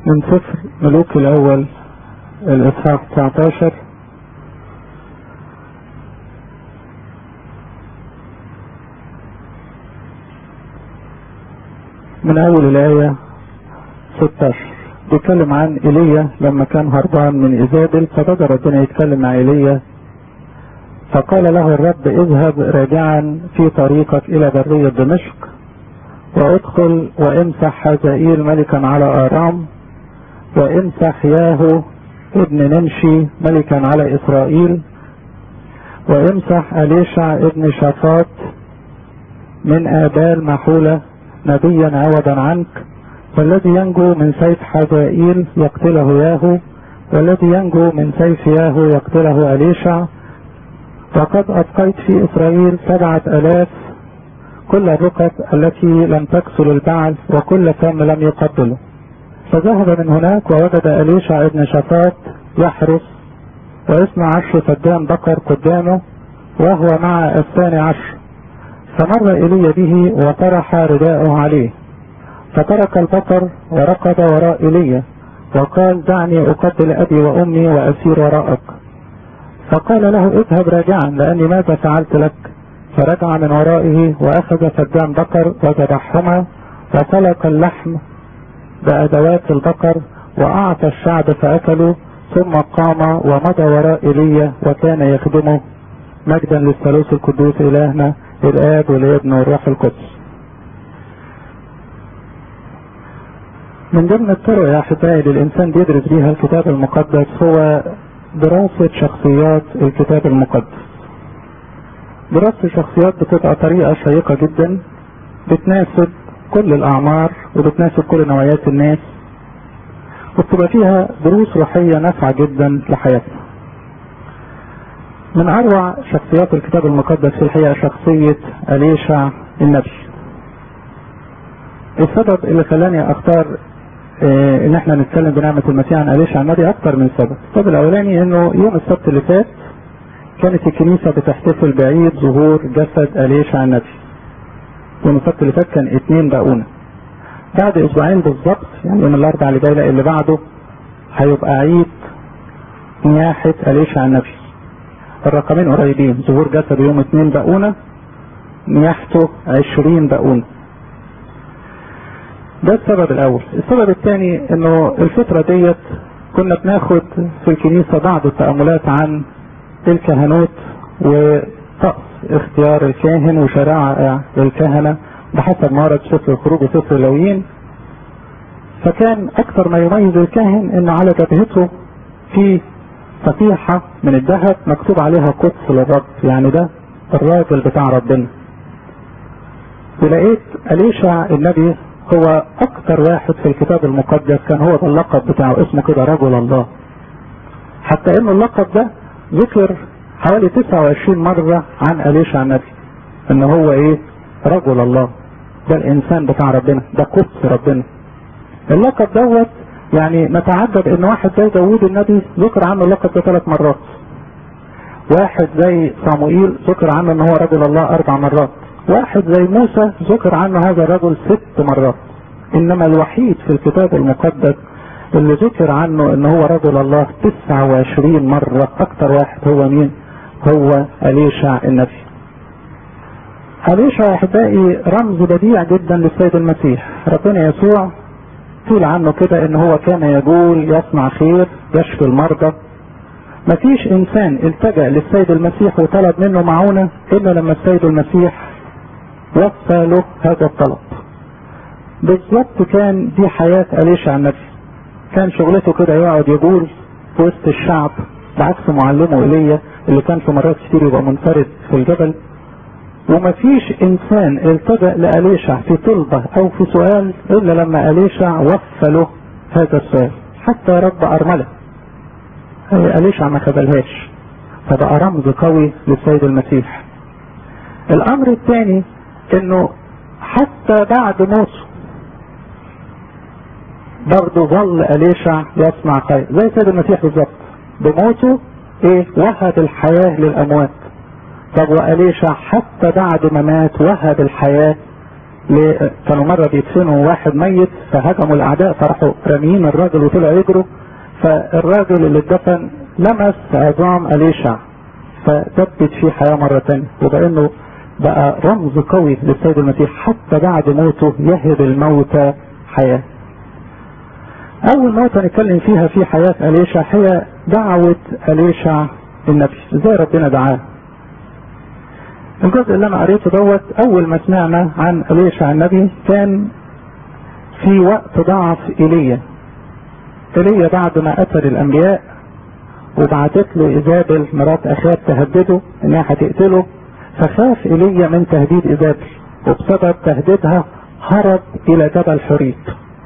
من سفر ملوك الأول الإصحاح 19 من أول الآية 16 بيتكلم عن ايليا لما كان هربان من ايزابل فبدا ربنا يتكلم مع ايليا فقال له الرب اذهب راجعا في طريقك الى برية دمشق وادخل وامسح حزائيل ملكا على ارام وامسح ياهو ابن نمشي ملكا على اسرائيل وامسح اليشع ابن شافات من ابال محولة نبيا عوضا عنك والذي ينجو من سيف حزائيل يقتله ياهو والذي ينجو من سيف ياهو يقتله أليشع وقد أبقيت في إسرائيل سبعة ألاف كل الرقب التي لم تكسر البعل وكل فم لم يقبله فذهب من هناك ووجد أليشع ابن شفاط يحرس واثنى عشر فدان بقر قدامه وهو مع الثاني عشر فمر إلي به وطرح رداءه عليه فترك البقر وركض وراء ايليا وقال دعني اقبل ابي وامي واسير وراءك فقال له اذهب راجعا لاني ماذا فعلت لك فرجع من ورائه واخذ فدان بقر وذبحهما وسلق اللحم بادوات البقر واعطى الشعب فاكلوا ثم قام ومضى وراء ايليا وكان يخدمه مجدا للثالوث القدوس الهنا الاب والابن والروح القدس من ضمن الطرق يا احبائي اللي الانسان بيدرس بيها الكتاب المقدس هو دراسة شخصيات الكتاب المقدس. دراسة الشخصيات بتبقى طريقة شيقة جدا بتناسب كل الاعمار وبتناسب كل نوعيات الناس وبتبقى فيها دروس روحية نافعة جدا لحياتنا. من اروع شخصيات الكتاب المقدس في الحقيقة شخصية اليشع النبي. السبب اللي خلاني اختار إيه ان احنا نتكلم بنعمة المسيح عن اليشع النبي اكتر من سبب السبب الاولاني انه يوم السبت اللي فات كانت الكنيسة بتحتفل بعيد ظهور جسد اليشع النبي يوم السبت اللي فات كان اتنين بقونة بعد اسبوعين بالظبط يعني يوم الاربعاء اللي جاي اللي بعده هيبقى عيد نياحة اليشع النبي الرقمين قريبين ظهور جسد يوم اتنين بقونة نياحته عشرين بقونة ده السبب الاول السبب الثاني انه الفترة ديت كنا بناخد في الكنيسة بعض التأملات عن الكهنوت وطقس اختيار الكاهن وشرائع الكهنة بحسب ما ورد سفر الخروج وسفر اللويين فكان اكثر ما يميز الكاهن انه على جبهته في صفيحة من الذهب مكتوب عليها قدس للرب يعني ده الراجل بتاع ربنا ولقيت أليشع النبي هو اكتر واحد في الكتاب المقدس كان هو ده اللقب بتاعه اسمه كده رجل الله حتى ان اللقب ده ذكر حوالي 29 مرة عن أليشع النبي ان هو ايه رجل الله ده الانسان بتاع ربنا ده قدس ربنا اللقب دوت يعني نتعجب ان واحد زي داوود النبي ذكر عنه اللقب ده ثلاث مرات واحد زي صموئيل ذكر عنه ان هو رجل الله اربع مرات واحد زي موسى ذكر عنه هذا الرجل ست مرات انما الوحيد في الكتاب المقدس اللي ذكر عنه ان هو رجل الله 29 مرة اكتر واحد هو مين هو اليشع النبي اليشع يا احبائي رمز بديع جدا للسيد المسيح ربنا يسوع قيل عنه كده ان هو كان يقول يصنع خير يشفي المرضى مفيش انسان التجأ للسيد المسيح وطلب منه معونة الا لما السيد المسيح وفى له هذا الطلب بالظبط كان دي حياة أليشع النبي كان شغلته كده يقعد يقول في وسط الشعب بعكس معلمه ايليا اللي كان في مرات كتير يبقى منفرد في الجبل ومفيش انسان التجأ لأليشع في طلبة او في سؤال الا لما أليشع وفى له هذا السؤال حتى رب ارملة أليشع ما خبلهاش فبقى رمز قوي للسيد المسيح الامر الثاني انه حتى بعد موته برضه ظل أليشع يصنع خير زي سيد المسيح بالظبط بموته ايه وهب الحياة للأموات طب وأليشع حتى بعد ما مات وهب الحياة كانوا مرة بيدفنوا واحد ميت فهجموا الأعداء فراحوا راميين الراجل وطلعوا يجروا فالراجل اللي اتدفن لمس عظام أليشع فثبت فيه حياة مرة تانية وبقى انه بقى رمز قوي للسيد المسيح حتى بعد موته يهب الموتى حياة أول نقطة نتكلم فيها في حياة أليشع هي دعوة أليشع النبي ازاي ربنا دعاه الجزء اللي انا قريته دوت اول ما سمعنا عن اليشع النبي كان في وقت ضعف ايليا ايليا بعد ما قتل الانبياء وبعتت له ايزابل مرات اخاب تهدده انها هتقتله فخاف ايليا من تهديد ايزابل وبسبب تهديدها هرب الى جبل حريت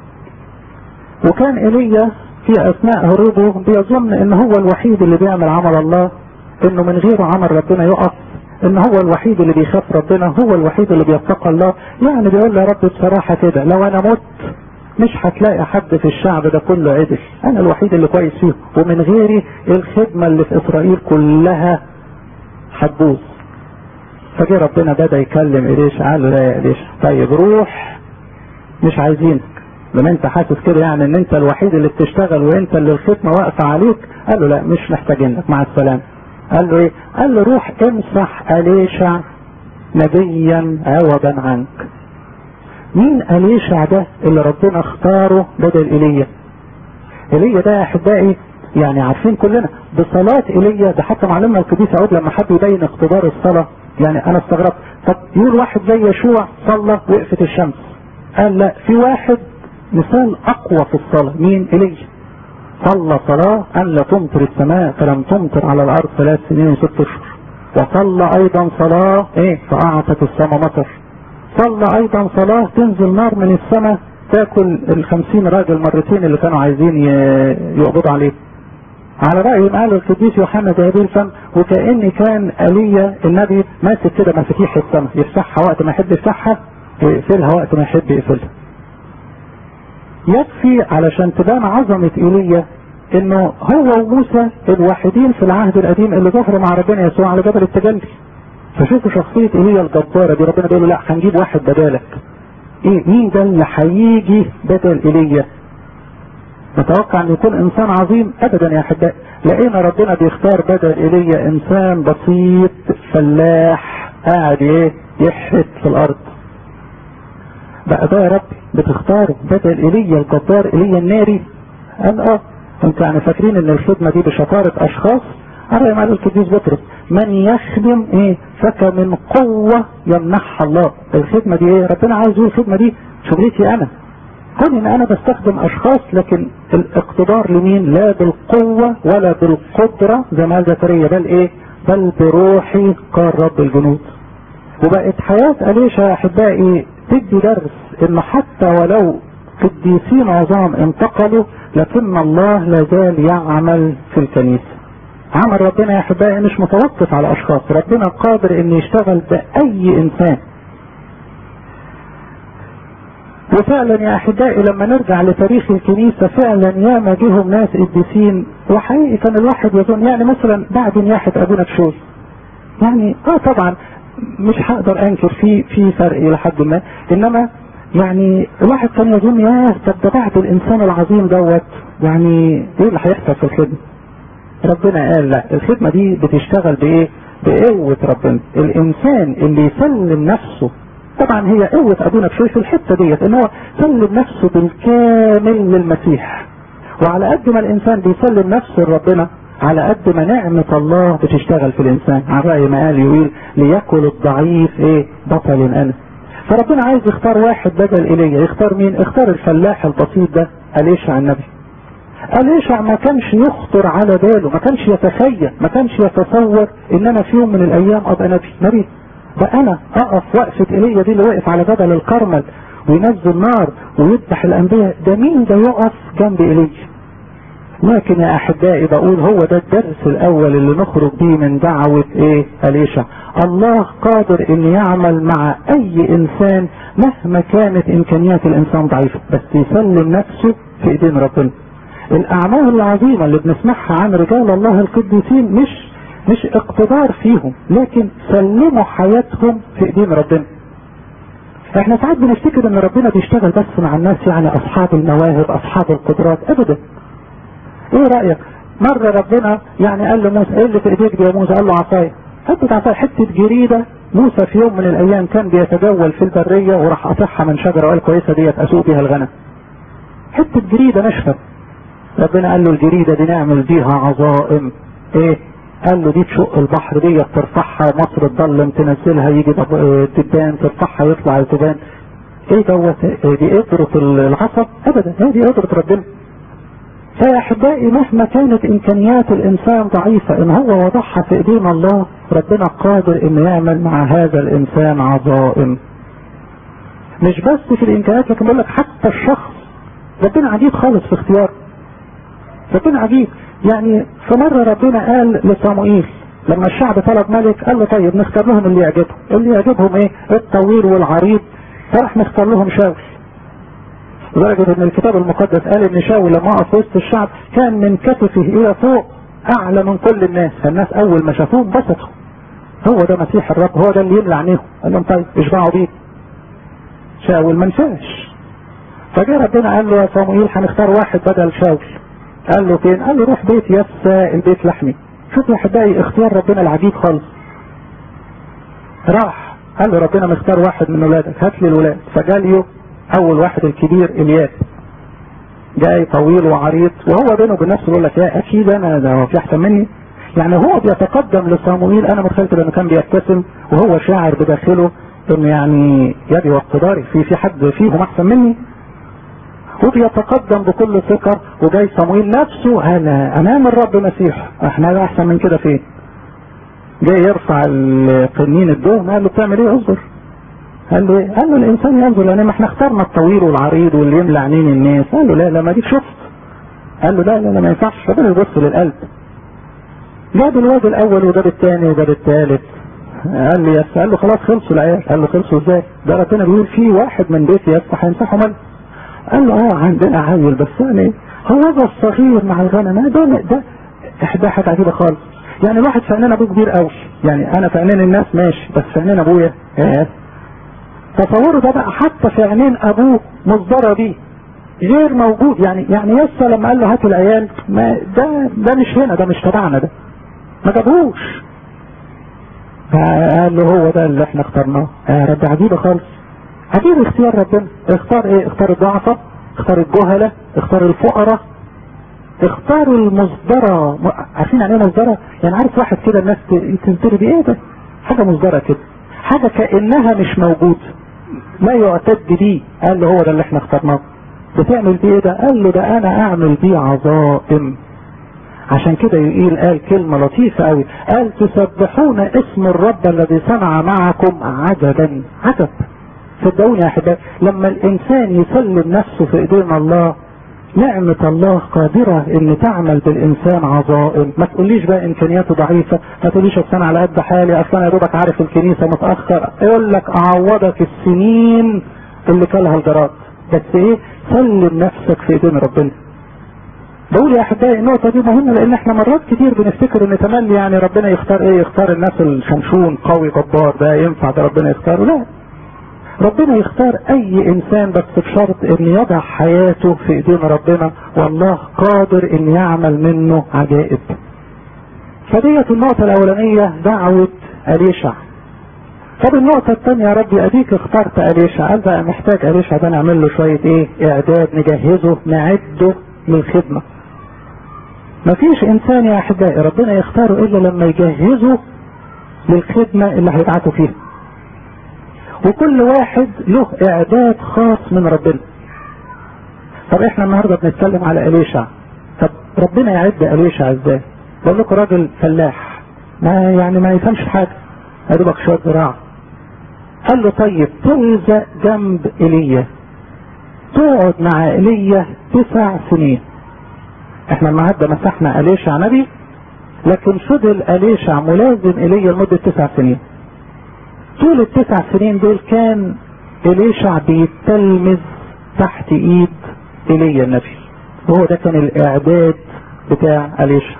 وكان ايليا في اثناء هروبه بيظن ان هو الوحيد اللي بيعمل عمل الله انه من غيره عمل ربنا يقف ان هو الوحيد اللي بيخاف ربنا هو الوحيد اللي بيتقى الله يعني بيقول يا رب بصراحة كده لو انا مت مش هتلاقي حد في الشعب ده كله عدل انا الوحيد اللي كويس فيه ومن غيري الخدمة اللي في اسرائيل كلها هتبوظ فجي ربنا بدأ يكلم إليش قال له لا يا إليش طيب روح مش عايزينك لما انت حاسس كده يعني ان انت الوحيد اللي بتشتغل وانت اللي الخدمة واقفة عليك قال له لا مش محتاجينك مع السلامة قال له ايه قال له روح امسح اليشع نبيا عوضا عنك مين اليشع ده اللي ربنا اختاره بدل ايليا ايليا ده يا احبائي يعني عارفين كلنا بصلاة ايليا ده حتى معلمنا القديس عود لما حب يبين اقتدار الصلاة يعني انا استغربت طب يقول واحد زي يشوع صلى وقفت الشمس قال لا في واحد مثال اقوى في الصلاة مين ايليا صلى صلاة أن لا تمطر السماء فلم تمطر على الأرض ثلاث سنين وست أشهر وصلى أيضا صلاة إيه فأعطت السماء مطر صلى أيضا صلاة تنزل نار من السماء تاكل الخمسين راجل مرتين اللي كانوا عايزين يقبضوا عليه على رأي ما قال القديس يوحنا ذهبي الفم وكأن كان ايليا النبي ماسك كده مفاتيح السماء يفتحها وقت ما يحب يفتحها ويقفلها وقت ما يحب يقفلها يكفي علشان تبان عظمة ايليا انه هو وموسى الوحيدين في العهد القديم اللي ظهروا مع ربنا يسوع على جبل التجلي فشوفوا شخصية ايليا الجبارة دي ربنا بيقول له لا هنجيب واحد بدالك ايه مين ده اللي هيجي بدل ايليا نتوقع ان يكون انسان عظيم ابدا يا احبائي لقينا ربنا بيختار بدل ايليا انسان بسيط فلاح قاعد ايه يحرث في الارض بقى ده يا رب بتختاره بدل ايليا الجبار ايليا الناري قال اه انت يعني فاكرين ان الخدمه دي بشطاره اشخاص على ما قال القديس بطرس من يخدم ايه فكمن قوه يمنحها الله الخدمه دي ايه ربنا عايز يقول الخدمه دي شغلتي انا كون ان انا بستخدم اشخاص لكن الاقتدار لمين لا بالقوه ولا بالقدره زي ما قال زكريا بل ايه بل بروحي قال رب الجنود وبقت حياه اليشا يا احبائي تدي درس ان حتى ولو قديسين عظام انتقلوا لكن الله لا زال يعمل في الكنيسة عمل ربنا يا احبائي مش متوقف على اشخاص ربنا قادر ان يشتغل باي انسان وفعلا يا احبائي لما نرجع لتاريخ الكنيسة فعلا ياما جيهم ناس قديسين وحقيقي كان الواحد يظن يعني مثلا بعد نياحة ابونا بشوي يعني اه طبعا مش هقدر انكر في في فرق الى حد ما انما يعني الواحد كان يظن يا طب ده بعد الانسان العظيم دوت يعني ايه اللي هيحصل في الخدمه؟ ربنا قال لا الخدمه دي بتشتغل بايه؟ بقوه ربنا الانسان اللي يسلم نفسه طبعا هي قوه ابونا بشوي في الحته ديت ان هو سلم نفسه بالكامل للمسيح وعلى قد ما الانسان بيسلم نفسه لربنا على قد ما نعمة الله بتشتغل في الإنسان على رأي ما قال يقول ليأكل الضعيف إيه بطل أنا فربنا عايز يختار واحد بدل إيليا يختار مين اختار الفلاح البسيط ده أليشع النبي أليشع ما كانش يخطر على باله ما كانش يتخيل ما كانش يتصور ان انا في يوم من الايام ابقى نبي نبي ده انا اقف وقفة ايليا دي اللي واقف على جبل الكرمل وينزل نار ويذبح الانبياء ده مين ده يقف جنب ايليا لكن يا احبائي بقول هو ده الدرس الاول اللي نخرج بيه من دعوة ايه اليشع الله قادر ان يعمل مع اي انسان مهما كانت امكانيات الانسان ضعيفة بس يسلم نفسه في ايدين ربنا الاعمال العظيمة اللي بنسمعها عن رجال الله القديسين مش مش اقتدار فيهم لكن سلموا حياتهم في ايدين ربنا احنا ساعات بنفتكر ان ربنا بيشتغل بس مع الناس يعني اصحاب المواهب اصحاب القدرات ابدا ايه رأيك مرة ربنا يعني قال لموسى ايه اللي في ايديك دي يا موسى قال له عصاية حتة عصاية حتة جريدة موسى في يوم من الايام كان بيتجول في البرية وراح قاطعها من شجرة وقال كويسة ديت اسوق بيها الغنم حتة جريدة ناشفة ربنا قال له الجريدة دي نعمل بيها عظائم ايه قال له دي تشق البحر دي ترفعها مصر تضلم تنزلها يجي تبان ترفعها يطلع التبان ايه دوت إيه دي قدرة العصب ابدا هي دي قدرة ربنا فيا احبائي مهما كانت امكانيات الانسان ضعيفة ان هو وضعها في ايدين الله ربنا قادر انه يعمل مع هذا الانسان عظائم مش بس في الامكانيات لكن بقول لك حتى الشخص ربنا عجيب خالص في اختياره ربنا عجيب يعني في مرة ربنا قال لصموئيل لما الشعب طلب ملك قال له طيب نختار لهم اللي يعجبهم اللي يعجبهم ايه الطويل والعريض فراح نختار لهم شاول لدرجة ان الكتاب المقدس قال ان شاول لما وقف وسط الشعب كان من كتفه الى فوق اعلى من كل الناس فالناس اول ما شافوه انبسطوا هو ده مسيح الرب هو ده اللي يملى عينيهم قال لهم طيب اشبعوا بيه شاول ما نفعش فجاء ربنا قال له يا صموئيل هنختار واحد بدل شاول قال له فين قال له روح بيت يسا البيت لحمي شوف يا احبائي اختيار ربنا العجيب خالص راح قال له ربنا مختار واحد من ولادك هات لي الولاد فجاليو اول واحد الكبير الياس جاي طويل وعريض وهو بينه وبين نفسه بيقول لك يا اكيد انا ده هو في احسن مني يعني هو بيتقدم لصامويل انا متخيل انه كان بيبتسم وهو شاعر بداخله انه يعني يدي واقتداري في في حد فيهم احسن مني وبيتقدم بكل ثقة وجاي صمويل نفسه انا امام الرب مسيح احنا احسن من كده فين جاي يرفع القنين الدوم قال له بتعمل ايه اصبر قال له ايه قال له الانسان ينظر لان ما احنا اخترنا الطويل والعريض واللي يملى عينين الناس قال له لا لا ما ديك شفت قال له لا لا لا ما ينفعش ربنا يبص للقلب جاب الواد الاول وجاب الثاني وجاب الثالث قال لي يس قال له خلاص خلصوا العيال قال له خلصوا ازاي ده ربنا بيقول في واحد من بيت يس هيمسحوا مال قال له اه عندنا عيل بس يعني هو ده الصغير مع الغنم ده ده ده حاجه عجيبه خالص يعني الواحد في عينين ابوه كبير قوي يعني انا في عينين الناس ماشي بس في عينين ابويا ايه تصوره ده بقى حتى في عينين ابوه مصدره بيه غير موجود يعني يعني يسا لما قال له هات العيال ما ده ده مش هنا ده مش تبعنا ده ما جابوش قال له هو ده اللي احنا اخترناه يا رب عجيبه خالص عجيب اختيار ربنا اختار ايه اختار الضعفة اختار الجهلة اختار الفقراء اختار المصدرة عارفين يعني ايه مصدرة يعني عارف واحد كده الناس تنتري بيه ايه ده حاجة مصدرة كده حاجة كأنها مش موجود لا يعتد بيه قال له هو ده اللي احنا اخترناه بتعمل بيه ايه ده قال له ده انا اعمل بيه عظائم عشان كده يقيل قال كلمة لطيفة قوي قال تسبحون اسم الرب الذي صنع معكم عجبا عجب صدقوني يا احبائي لما الانسان يسلم نفسه في ايدين الله نعمة الله قادرة ان تعمل بالانسان عظائم ما تقوليش بقى امكانياته ضعيفة ما تقوليش اصل انا على قد حالي اصل انا يا دوبك عارف الكنيسة متأخر يقول لك اعوضك السنين اللي كلها الجراد بس ايه سلم نفسك في ايدين ربنا بقول يا احبائي النقطة دي مهمة لان احنا مرات كتير بنفتكر ان تملي يعني ربنا يختار ايه يختار الناس الشمشون قوي جبار ده ينفع ده ربنا يختاره لا ربنا يختار اي انسان بس بشرط ان يضع حياته في ايدين ربنا والله قادر ان يعمل منه عجائب فديت النقطة الاولانية دعوة اليشع طب النقطة الثانية يا ربي اديك اخترت اليشع قال بقى محتاج اليشع ده نعمل له شوية ايه اعداد نجهزه نعده للخدمة مفيش انسان يا احبائي ربنا يختاره الا لما يجهزه للخدمة اللي هيبعته فيها وكل واحد له اعداد خاص من ربنا طب احنا النهارده بنتكلم على اليشع طب ربنا يعد اليشع ازاي بقول لكم راجل فلاح ما يعني ما يفهمش حاجه يا دوبك شويه زراعه قال له طيب تلزق جنب ايليا تقعد مع ايليا تسع سنين احنا النهارده مسحنا اليشع نبي لكن فضل اليشع ملازم ايليا لمده تسع سنين طول التسع سنين دول كان إليشع بيتلمذ تحت ايد ايليا النبي وهو ده كان الاعداد بتاع إليشع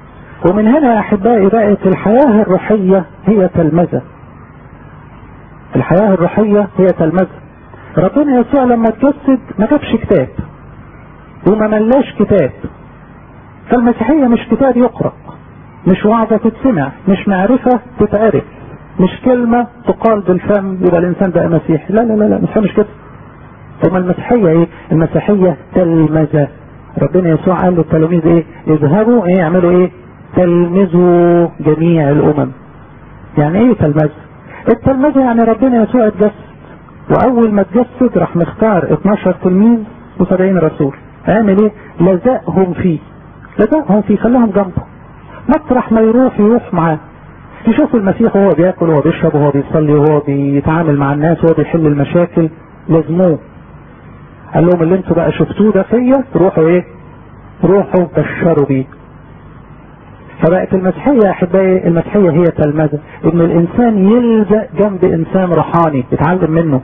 ومن هنا يا احبائي بقت الحياة الروحية هي تلمذة الحياة الروحية هي تلمذة ربنا يسوع لما اتجسد ما جابش كتاب وما ملاش كتاب فالمسيحية مش كتاب يقرأ مش وعظة تتسمع مش معرفة تتعرف مش كلمة تقال بالفم يبقى الإنسان بقى مسيحي لا لا لا لا مش مش كده ثم المسيحية ايه المسيحية تلمذة ربنا يسوع قال للتلاميذ ايه اذهبوا ايه اعملوا ايه تلمذوا جميع الامم يعني ايه تلمذة التلمذة يعني ربنا يسوع اتجسد واول ما اتجسد راح مختار 12 تلميذ و70 رسول عامل ايه لزقهم فيه لزقهم فيه خلاهم جنبه مطرح ما يروح يروح معاه يشوفوا المسيح وهو بياكل وهو بيشرب وهو بيصلي وهو بيتعامل مع الناس وهو بيحل المشاكل لازموه قال لهم اللي انتوا بقى شفتوه ده فيا روحوا ايه روحوا بشروا بيه فبقت المسيحية يا احبائي المسيحية هي تلمذة ان الانسان يلزق جنب انسان روحاني يتعلم منه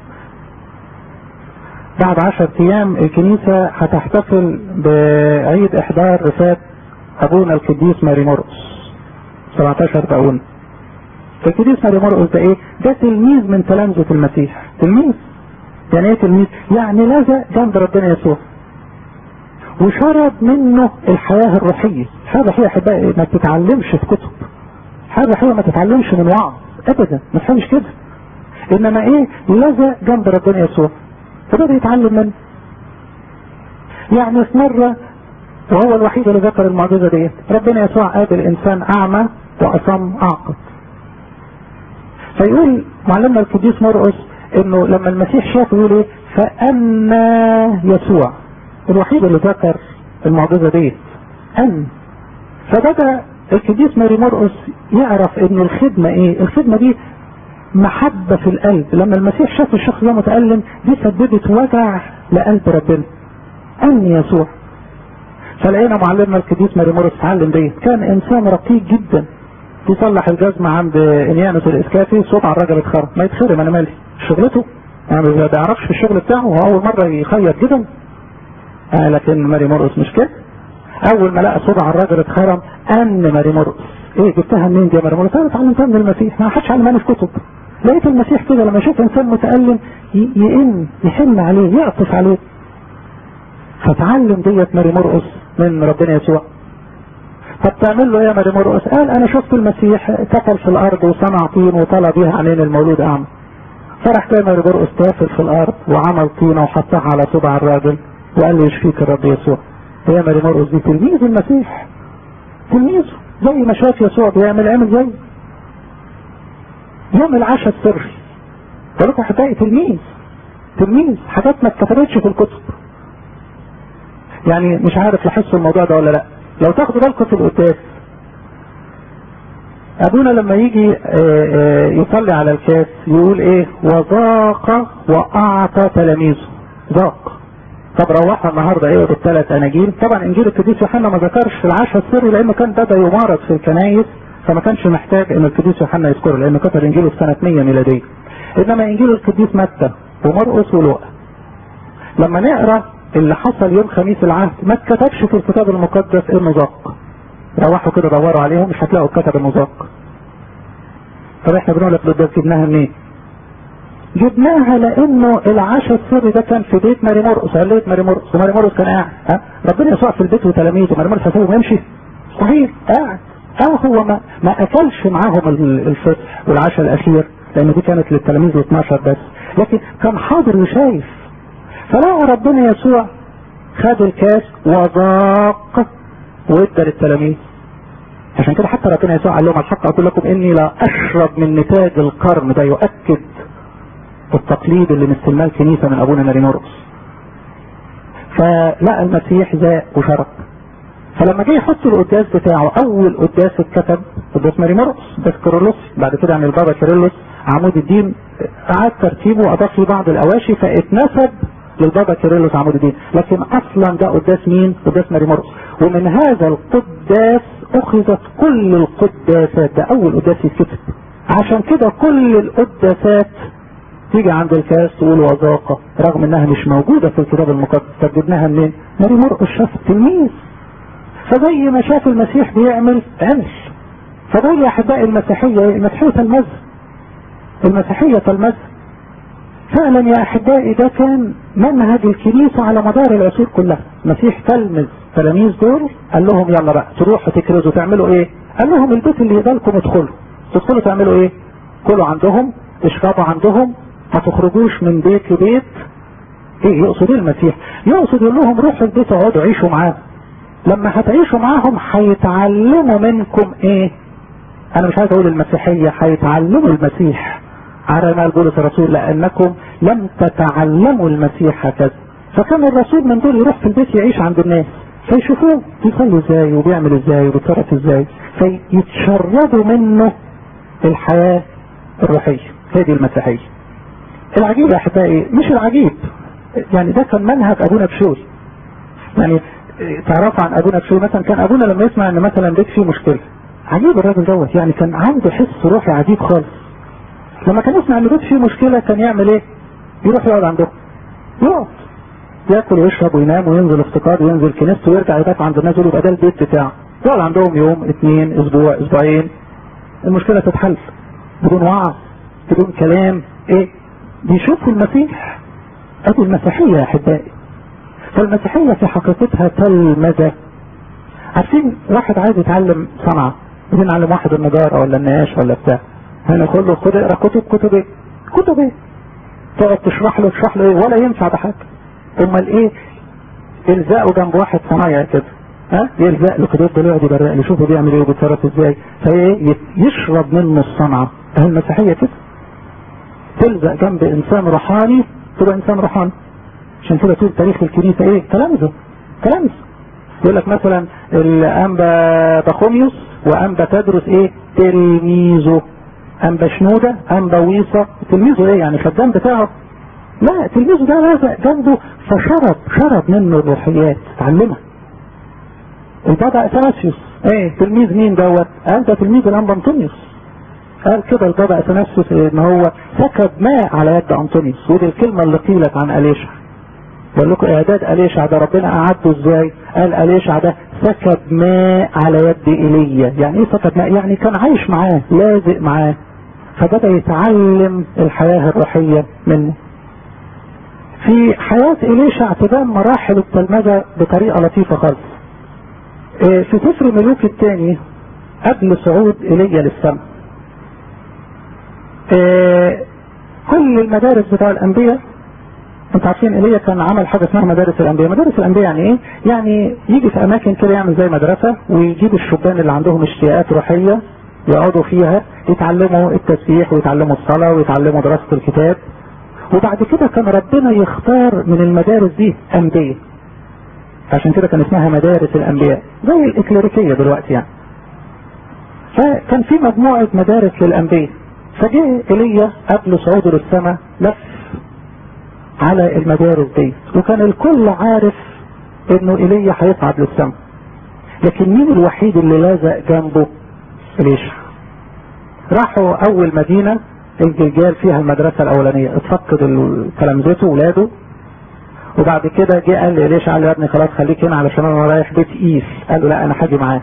بعد عشر ايام الكنيسة هتحتفل بعيد احضار رفات ابونا القديس ماري مرقس 17 باون القديس ماري مرقس ده ايه ده تلميذ من تلامذة المسيح تلميذ يعني ايه تلميذ يعني لزق جنب ربنا يسوع وشرب منه الحياة الروحية الحياة الروحية احبائي ما تتعلمش في كتب الحياة الروحية ما تتعلمش من وعظ ابدا ما تفهمش كده انما ايه لزق جنب ربنا يسوع فبدأ يتعلم منه يعني في مرة وهو الوحيد اللي ذكر المعجزة دي ربنا يسوع قابل انسان اعمى واصم اعقد فيقول معلمنا القديس مرقس انه لما المسيح شافه يقول ايه فاما يسوع الوحيد اللي ذكر المعجزة دي ان فبدأ القديس ماري مرقس يعرف ان الخدمة ايه الخدمة دي محبة في القلب لما المسيح شاف الشخص ده متألم دي سببت وجع لقلب ربنا ان يسوع فلقينا معلمنا القديس ماري مرقس اتعلم دي كان انسان رقيق جدا يصلح الجزمة عند انيانوس الاسكافي صوت على الراجل اتخرم ما يتخرم انا مالي شغلته يعني ما بيعرفش في الشغل بتاعه هو اول مرة يخيط جدا آه لكن ماري مرقس مش كده اول ما لقى صوت على الراجل اتخرم ان ماري مرقس ايه جبتها منين دي يا ماري مرقس انا اتعلمتها من المسيح ما حدش علماني في كتب لقيت المسيح كده لما يشوف انسان متألم يئن يحن عليه يعطف عليه فتعلم ديت ماري مرقس من ربنا يسوع طب تعمل له ايه يا ماري مرقس قال انا شفت المسيح كفل في الارض وصنع طين وطلع بيها عينين المولود اعمى فرح جاي ماري مرقس تافل في الارض وعمل طينه وحطها على صبع الراجل وقال له يشفيك الرب يسوع هي ماري مرقس دي تلميذ المسيح تلميذه زي ما شاف يسوع بيعمل عمل زي يوم العشاء السري ولكم حكاية تلميذ تلميذ حاجات ما اتكتبتش في الكتب يعني مش عارف لاحظتوا الموضوع ده ولا لا لو تاخدوا بالكم في القداس ابونا لما يجي يصلي على الكاس يقول ايه وذاق واعطى تلاميذه ذاق طب روحنا النهارده ايه بالثلاث اناجيل طبعا انجيل القديس يوحنا ما ذكرش في العشاء السري لانه كان بدا يمارس في الكنايس فما كانش محتاج ان القديس يوحنا يذكره لانه كتب انجيله في سنه 100 ميلاديه انما انجيل القديس متى ومرقس ولوقا لما نقرا اللي حصل يوم خميس العهد ما اتكتبش في الكتاب المقدس انه ذاق روحوا كده دوروا عليهم مش هتلاقوا الكتب انه ذاق طب احنا بنقول لك القداس جبناها منين؟ جبناها لانه العشاء السري ده كان في بيت ماري مرقس علية ماري مرقس وماري مرقس كان قاعد ها ربنا يسوع في البيت وتلاميذه ماري مرقس هيسيبهم يمشي صحيح قاعد اه هو ما ما اكلش معاهم الفطر والعشاء الاخير لان دي كانت للتلاميذ ال 12 بس لكن كان حاضر وشايف فلقى ربنا يسوع خد الكاس وذاق وادى للتلاميذ عشان كده حتى ربنا يسوع قال لهم الحق اقول لكم اني لا اشرب من نتاج القرن ده يؤكد التقليد اللي مستلماه الكنيسه من ابونا ماري مرقس فلقى المسيح ذاق وشرب فلما جه يحط القداس بتاعه اول قداس اتكتب قداس ماري مرقس قداس كيرلس بعد كده عن البابا كيرلس عمود الدين اعاد ترتيبه واضاف له بعض الاواشي فاتنسب للبابا كيرلس عمود الدين لكن اصلا ده قداس مين قداس ماري مرقس ومن هذا القداس اخذت كل القداسات ده اول قداس يتكتب عشان كده كل القداسات تيجي عند الكاس تقول وذاقة رغم انها مش موجودة في الكتاب المقدس طب جبناها منين؟ ماري مرقس شاف تلميذ فزي ما شاف المسيح بيعمل عمل فبقول يا احبائي المسيحية المسيحية تلمذ المسيحية تلمذ فعلا يا احبائي ده كان منهج الكنيسة على مدار العصور كلها المسيح تلمذ تلاميذ دول قال لهم يلا بقى تروحوا تكرزوا تعملوا ايه قال لهم البيت اللي يقبلكم ادخلوا تدخلوا تعملوا ايه كلوا عندهم اشربوا عندهم ما تخرجوش من بيت لبيت ايه يقصد ايه المسيح يقصد يقول لهم روحوا البيت اقعدوا عيشوا معاهم لما هتعيشوا معاهم هيتعلموا منكم ايه انا مش عايز اقول المسيحية هيتعلموا المسيح على ما بولس الرسول لانكم لم تتعلموا المسيح هكذا فكان الرسول من دول يروح في البيت يعيش عند الناس فيشوفوه بيصلي ازاي وبيعمل ازاي وبيتصرف ازاي فيتشربوا منه الحياة الروحية هي دي المسيحية العجيب يا احبائي مش العجيب يعني ده كان منهج ابونا بشوي يعني تعرف عن ابونا بشوي مثلا كان ابونا لما يسمع ان مثلا بيت فيه مشكلة عجيب الراجل دوت يعني كان عنده حس روحي عجيب خالص لما كان يسمع ان بيت فيه مشكلة كان يعمل ايه يروح يقعد عندهم يقعد ياكل ويشرب وينام وينزل افتقاد وينزل كنيسته ويرجع يبات عند الناس يبقى ده البيت بتاعه يقعد عندهم يوم اثنين اسبوع اسبوعين المشكلة تتحل بدون وعظ بدون كلام ايه بيشوفوا المسيح ادي المسيحية يا احبائي فالمسيحية في حقيقتها تلمذة عارفين واحد عايز يتعلم صنعة يجي نعلم واحد النجارة ولا النقاش ولا بتاع هنا كله خد اقرا كتب كتب ايه كتب ايه تقعد تشرح له تشرح له ايه ولا ينفع بحاجة امال ايه الزقه جنب واحد صنايعي كده ها يلزق له كده يفضل يقعد يبرق له يشوفه بيعمل ايه وبيتصرف ازاي فايه يشرب منه الصنعه اهي المسيحيه كده تلزق جنب انسان روحاني تبقى انسان روحاني عشان كده طول تاريخ الكنيسه ايه تلامذه تلامذه يقول لك مثلا الانبا بخوميوس وانبا تدرس ايه تلميذه انبا شنوده انبا ويصه تلميذه ايه يعني خدام بتاعه لا تلميذه ده لازق جنبه فشرب شرب منه الروحيات تعلمها البابا اثناسيوس ايه تلميذ مين دوت قال ده تلميذ الانبا انطونيوس قال كده البابا اثناسيوس ان هو سكب ماء على يد انطونيوس ودي الكلمه اللي قيلت عن اليشع بقول لكم اعداد اليشع ده ربنا اعده ازاي قال اليشع ده سكب ماء على يد ايليا يعني ايه سكب ماء يعني كان عايش معاه لازق معاه فبدا يتعلم الحياه الروحيه منه في حياة إليشع تبان مراحل التلمذة بطريقة لطيفة خالص في سفر ملوك الثاني قبل صعود إيليا للسماء كل المدارس بتاع الأنبياء انت عارفين ايليا كان عمل حاجه اسمها مدارس الانبياء مدارس الانبياء يعني ايه يعني يجي في اماكن كده يعمل زي مدرسه ويجيب الشبان اللي عندهم اشتياقات روحيه يقعدوا فيها يتعلموا التسبيح ويتعلموا الصلاه ويتعلموا دراسه الكتاب وبعد كده كان ربنا يختار من المدارس دي انبياء عشان كده كان اسمها مدارس الانبياء زي الاكليريكيه دلوقتي يعني فكان في مجموعه مدارس للانبياء فجاء ايليا قبل صعوده للسماء لف على المدارس دي وكان الكل عارف انه ايليا هيصعد للسماء لكن مين الوحيد اللي لازق جنبه اليشع راحوا اول مدينه الجلجال فيها المدرسة الأولانية اتفقد تلامذته ولاده وبعد كده جه قال لي ليش قال لي يا ابني خلاص خليك هنا علشان انا رايح بيت ايل قال له لا انا هاجي معاك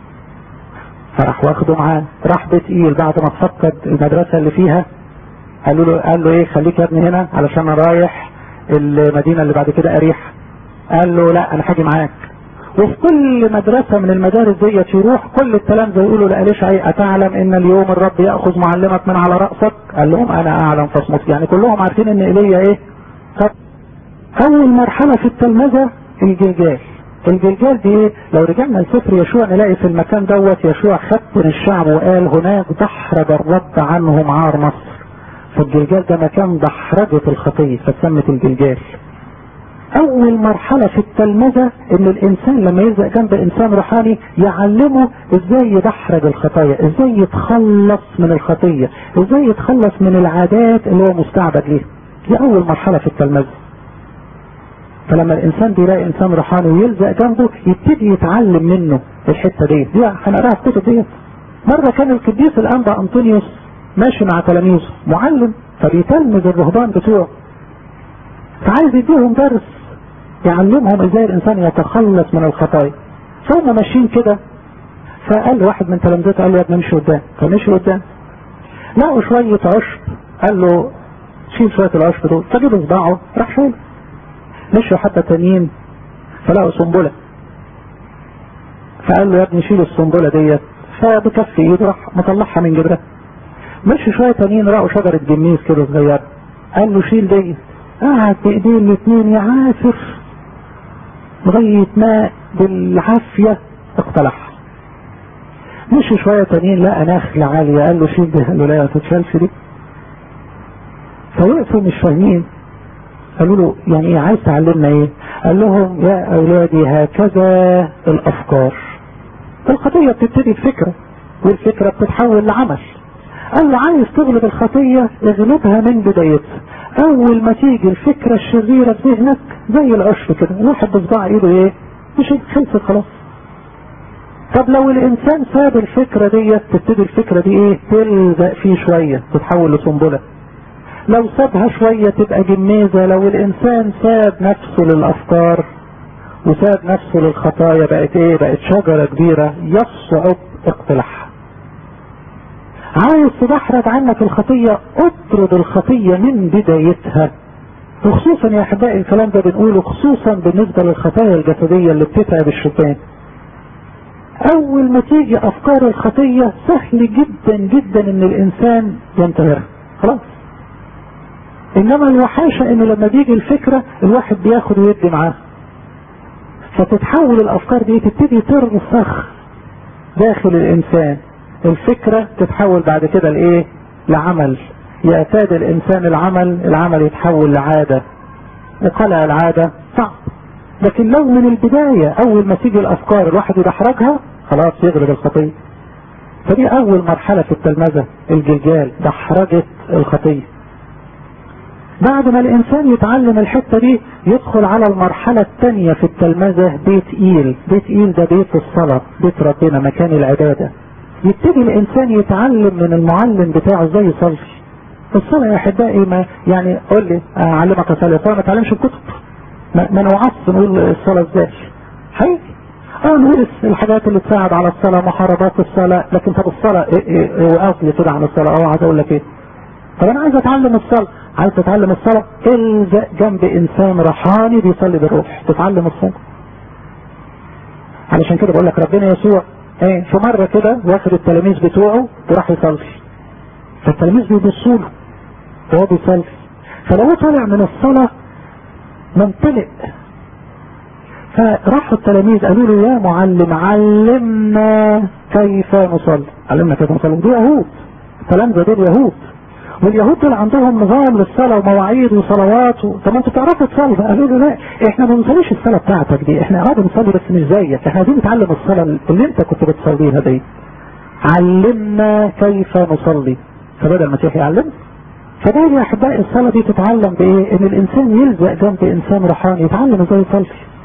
فراح واخده معاه راح بيت ايل بعد ما اتفقد المدرسة اللي فيها قالوا له قال له ايه خليك يا ابني هنا علشان انا رايح المدينة اللي بعد كده اريح قال له لا انا هاجي معاك وفي كل مدرسة من المدارس ديت يروح كل التلامذة يقولوا لأليش ايه أتعلم إن اليوم الرب يأخذ معلمك من على رأسك؟ قال لهم أنا أعلم فاصمت يعني كلهم عارفين إن إيليا إيه؟ طب أول مرحلة في التلمذة الجلجال الجلجال دي إيه؟ لو رجعنا لسفر يشوع نلاقي في المكان دوت يشوع خبر الشعب وقال هناك دحرج الرب عنهم عار مصر فالجلجال ده مكان دحرجة الخطية فسمت الجلجال اول مرحلة في التلمذة ان الانسان لما يلزق جنب انسان روحاني يعلمه ازاي يدحرج الخطايا ازاي يتخلص من الخطية ازاي يتخلص من العادات اللي هو مستعبد ليها دي اول مرحلة في التلمذة فلما الانسان بيلاقي انسان روحاني ويلزق جنبه يبتدي يتعلم منه الحتة دي دي هنقراها في الكتب ديت مرة كان القديس الانبا انطونيوس ماشي مع تلاميذه معلم فبيتلمذ الرهبان بتوعه فعايز يديهم درس يعلمهم ازاي الانسان يتخلص من الخطايا فهم ماشيين كده فقال واحد من تلامذته قال له يا ابني امشي قدام فمشي قدام لقوا شوية عشب قال له شيل شويه العشب دول فجيب صباعه راح شايل مشوا حتى تانيين فلقوا سنبله فقال له يا ابني شيل السنبله ديت فبكف ايده راح مطلعها من جبرها مشي شويه تانيين لقوا شجره جميز كده صغيره قال له شيل ديت قعد بايديه الاثنين يعافر لغايه ما بالعافيه اقتلعها مشي شويه تانيين لقى نخله عاليه قال له شيل دي قال له لا ما تتشالش دي فوقفوا مش فاهمين قالوا له يعني ايه عايز تعلمنا ايه قال لهم يا اولادي هكذا الافكار الخطية بتبتدي بفكرة والفكرة بتتحول لعمل قال له عايز تغلب الخطية اغلبها من بدايتها اول ما تيجي الفكرة الشريرة في ذهنك زي العشب كده الواحد بصباع ايده ايه مش خلصت خلاص طب لو الانسان ساب الفكرة ديت تبتدي الفكرة دي ايه تلزق فيه شوية تتحول لسنبلة لو سابها شوية تبقى جميزة لو الانسان ساب نفسه للافكار وساب نفسه للخطايا بقت ايه بقت شجرة كبيرة يصعب اقتلاعها عايز تدحرج عنك الخطية اطرد الخطية من بدايتها وخصوصا يا احبائي الكلام ده بنقوله خصوصا بالنسبة للخطايا الجسدية اللي بتتعب الشبان اول ما تيجي افكار الخطية سهل جدا جدا ان الانسان ينتهرها خلاص انما الوحاشة ان لما بيجي الفكرة الواحد بياخد ويدي معاه فتتحول الافكار دي تبتدي ترسخ داخل الانسان الفكرة تتحول بعد كده لايه لعمل يعتاد الانسان العمل العمل يتحول لعادة وقلع العادة صعب لكن لو من البداية اول ما تيجي الافكار الواحد يدحرجها خلاص يغلب الخطية فدي اول مرحلة في التلمذة الجلجال دحرجة الخطية بعد ما الانسان يتعلم الحتة دي يدخل على المرحلة الثانية في التلمذة بيت ايل بيت ايل ده بيت الصلاة بيت ربنا مكان العبادة يبتدي الانسان يتعلم من المعلم بتاعه ازاي يصلي الصلاة يا احبائي ما يعني قول لي اعلمك اصلي الصلاة ما تعلمش الكتب ما, ما نوعص نقول الصلاة ازاي حقيقي اه نورث الحاجات اللي تساعد على الصلاة محاربات الصلاة لكن طب الصلاة ايه ايه ايه واصلي كده عن الصلاة اه عايز اقول لك ايه طب انا عايز اتعلم الصلاة عايز تتعلم الصلاة الزق جنب انسان روحاني بيصلي بالروح تتعلم الصلاة علشان كده بقول لك ربنا يسوع ايه في مرة كده واخد التلاميذ بتوعه وراح يصلي فالتلاميذ بيبصوا له وهو بيصلي فلو طالع من الصلاة ممتلئ فراحوا التلاميذ قالوا له يا معلم علمنا كيف نصلي علمنا كيف نصلي دول يهود التلامذة دول يهود واليهود دول عندهم نظام للصلاة ومواعيد وصلوات و... طب انتوا بتعرفوا تصلوا قالوا له لا احنا ما بنصليش الصلاة بتاعتك دي احنا اه بنصلي بس مش زيك احنا عايزين نتعلم الصلاة اللي انت كنت بتصليها دي علمنا كيف نصلي فبدأ المسيح يعلم فده يا احبائي الصلاة دي تتعلم بايه ان الانسان يلزق جنب انسان روحاني يتعلم ازاي يصلي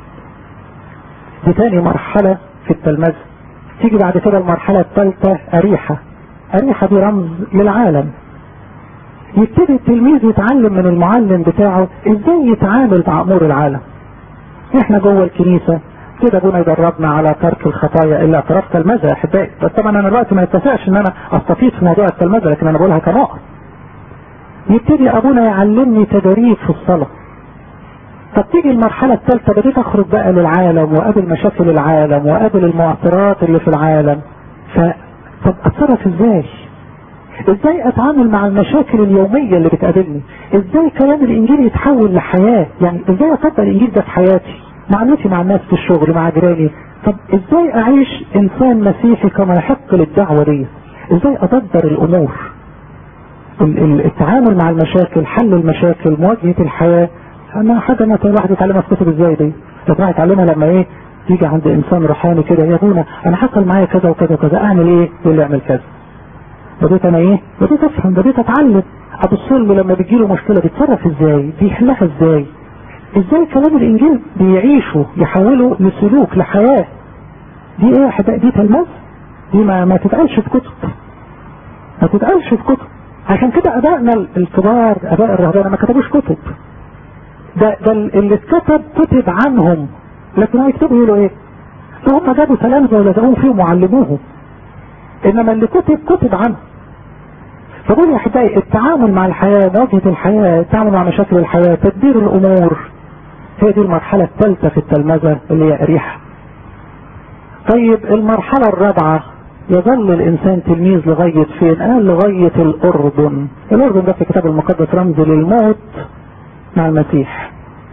دي تاني مرحلة في التلمذة تيجي بعد كده المرحلة الثالثة أريحة أريحة دي رمز للعالم يبتدي التلميذ يتعلم من المعلم بتاعه ازاي يتعامل مع امور العالم احنا جوه الكنيسة كده ابونا يدربنا على ترك الخطايا الا اعتراف تلمذة يا احبائي بس طبعا انا الوقت ما يتسعش ان انا استفيد في موضوع التلمذة لكن انا بقولها كنقط يبتدي ابونا يعلمني تدريب في الصلاة طب تيجي المرحلة الثالثة بديت اخرج بقى للعالم واقابل مشاكل العالم واقابل المعطرات اللي في العالم ف طب اتصرف ازاي ازاي اتعامل مع المشاكل اليومية اللي بتقابلني ازاي كلام الانجيل يتحول لحياة يعني ازاي اطبق الانجيل ده في حياتي معاملتي مع الناس في الشغل مع جيراني طب ازاي اعيش انسان مسيحي كما يحق للدعوة دي ازاي ادبر الامور التعامل مع المشاكل حل المشاكل مواجهة الحياة انا حاجة ما الواحد يتعلمها في كتب ازاي دي لكن يتعلمها لما ايه تيجي عند انسان روحاني كده يا ابونا انا حصل معايا كذا وكذا وكذا اعمل ايه يقول لي اعمل كذا بديت انا ايه بديت افهم بديت اتعلم ابص له لما بتجيله مشكله بيتصرف ازاي بيحلها ازاي ازاي كلام الانجيل بيعيشه يحوله لسلوك لحياه دي ايه يا احبائي دي تلمذ دي ما, ما تتقالش في كتب ما تتقالش في كتب عشان كده ابائنا الكبار اباء الرهبان ما كتبوش كتب ده ده اللي اتكتب كتب عنهم لكن هيكتبوا يقولوا ايه هم جابوا تلامذه ولزقوهم فيهم وعلموهم انما اللي كتب كتب عنه فقول يا احبائي التعامل مع الحياة مواجهة الحياة التعامل مع مشاكل الحياة تدبير الامور هي دي المرحلة الثالثة في التلمذة اللي هي اريحة طيب المرحلة الرابعة يظل الانسان تلميذ لغاية فين قال لغاية الاردن الاردن ده في الكتاب المقدس رمز للموت مع المسيح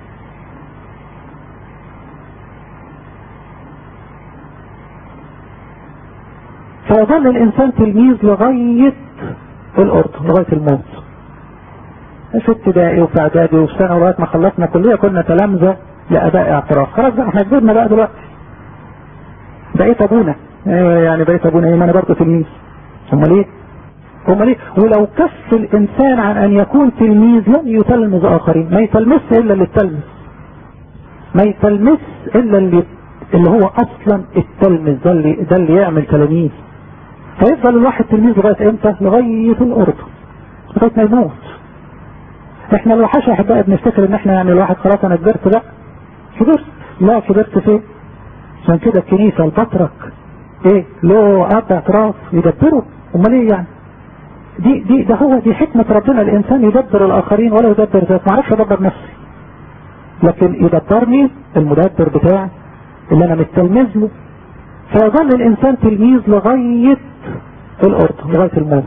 فيظل الانسان تلميذ لغاية الاردن لغاية الموت في ابتدائي وفي اعدادي وفي سنة لغاية ما خلصنا كلية كنا تلامذة لاداء اعتراف خلاص بقى احنا كبرنا بقى دلوقتي بقيت ابونا يعني بقيت ابونا ايه ما انا برضه تلميذ امال ايه امال ايه ولو كف الانسان عن ان يكون تلميذ لن يتلمذ اخرين ما يتلمذش الا اللي التلمذ ما يتلمذش الا اللي اللي هو اصلا التلمذ ده اللي ده اللي يعمل تلاميذ فيفضل الواحد تلميذ لغايه امتى؟ لغايه الاردن لغايه ما يموت احنا الوحش يا احبائي بنفتكر ان احنا يعني الواحد خلاص انا كبرت بقى كبرت لا كبرت فين؟ عشان كده الكنيسه البطرك ايه له اب اعتراف يدبره امال ايه يعني؟ دي دي ده هو دي حكمه ربنا الانسان يدبر الاخرين ولا يدبر ذاته ما اعرفش ادبر نفسي لكن يدبرني المدبر بتاعي اللي انا متلمذ له فيظل الانسان تلميذ لغايه الاردن لغايه الموت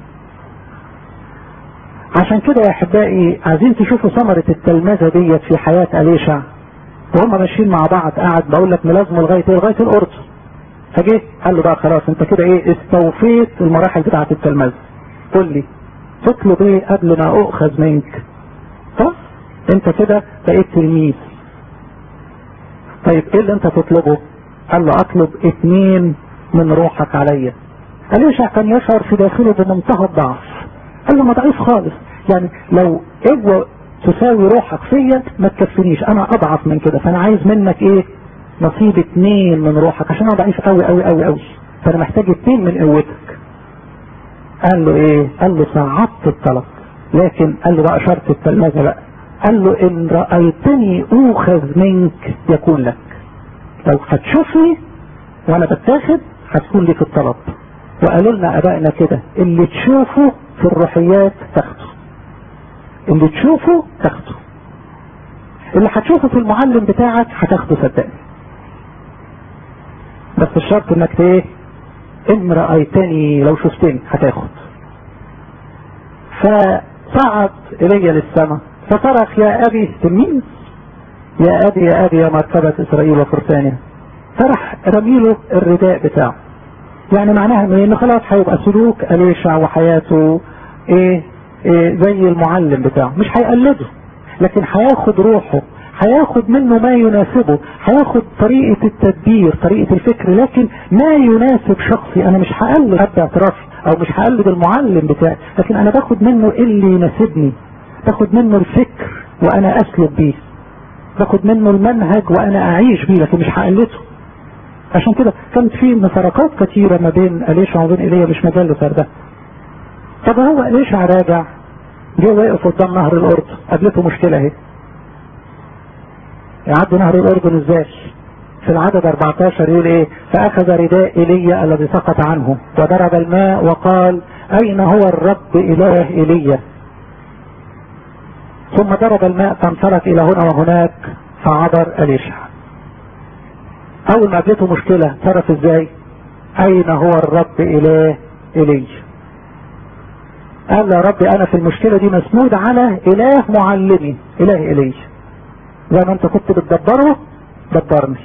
عشان كده يا احبائي عايزين تشوفوا ثمرة التلمذة ديت في حياة أليشع وهم ماشيين مع بعض قاعد بقول لك ملازمه لغاية ايه لغاية الأردن فجه قال له بقى خلاص انت كده ايه استوفيت المراحل بتاعة التلمذة قول لي تطلب ايه قبل ما اؤخذ منك طب انت كده بقيت تلميذ طيب ايه اللي انت تطلبه قال له اطلب اتنين من روحك عليا أليشع كان يشعر في داخله بمنتهى الضعف قال له ما ضعيف خالص يعني لو قوة تساوي روحك فيا ما تكفينيش انا اضعف من كده فانا عايز منك ايه نصيب اتنين من روحك عشان انا ضعيف قوي قوي قوي قوي فانا محتاج اتنين من قوتك قال له ايه قال له صعدت الطلب لكن قال له بقى شرط التلمذة بقى قال له ان رأيتني اوخذ منك يكون لك لو هتشوفني وانا بتاخد هتكون لك الطلب وقالوا لنا ابائنا كده اللي تشوفه في الروحيات تاخده اللي تشوفه تاخده اللي هتشوفه في المعلم بتاعك هتاخده صدقني بس الشرط انك ايه ان رأيتني لو شفتني هتاخد فصعد الي للسماء فصرخ يا ابي تلميذ يا ابي يا ابي يا مركبة اسرائيل وفرسانيا فرح رميله الرداء بتاعه يعني معناها ايه انه خلاص هيبقى سلوك اليشع وحياته ايه, إيه زي المعلم بتاعه مش هيقلده لكن هياخد روحه هياخد منه ما يناسبه هياخد طريقة التدبير طريقة الفكر لكن ما يناسب شخصي انا مش هقلد اب اعترافي او مش هقلد المعلم بتاعي لكن انا باخد منه اللي يناسبني باخد منه الفكر وانا اسلك بيه باخد منه المنهج وانا اعيش بيه لكن مش هقلده عشان كده كانت في مفارقات كثيرة ما بين أليشع وبين إيليا مش مجال ده طب هو أليشع راجع جه واقف قدام نهر الأردن قابلته مشكلة اهي يعدي نهر الأردن ازاي في العدد 14 يقول ايه فأخذ رداء إيليا الذي سقط عنه وضرب الماء وقال أين هو الرب إله إيليا ثم ضرب الماء فانطلق إلى هنا وهناك فعبر أليشع اول ما قابلته مشكلة تصرف ازاي اين هو الرب اله الي قال يا ربي انا في المشكلة دي مسنود على اله معلمي اله الي زي ما انت كنت بتدبره دبرني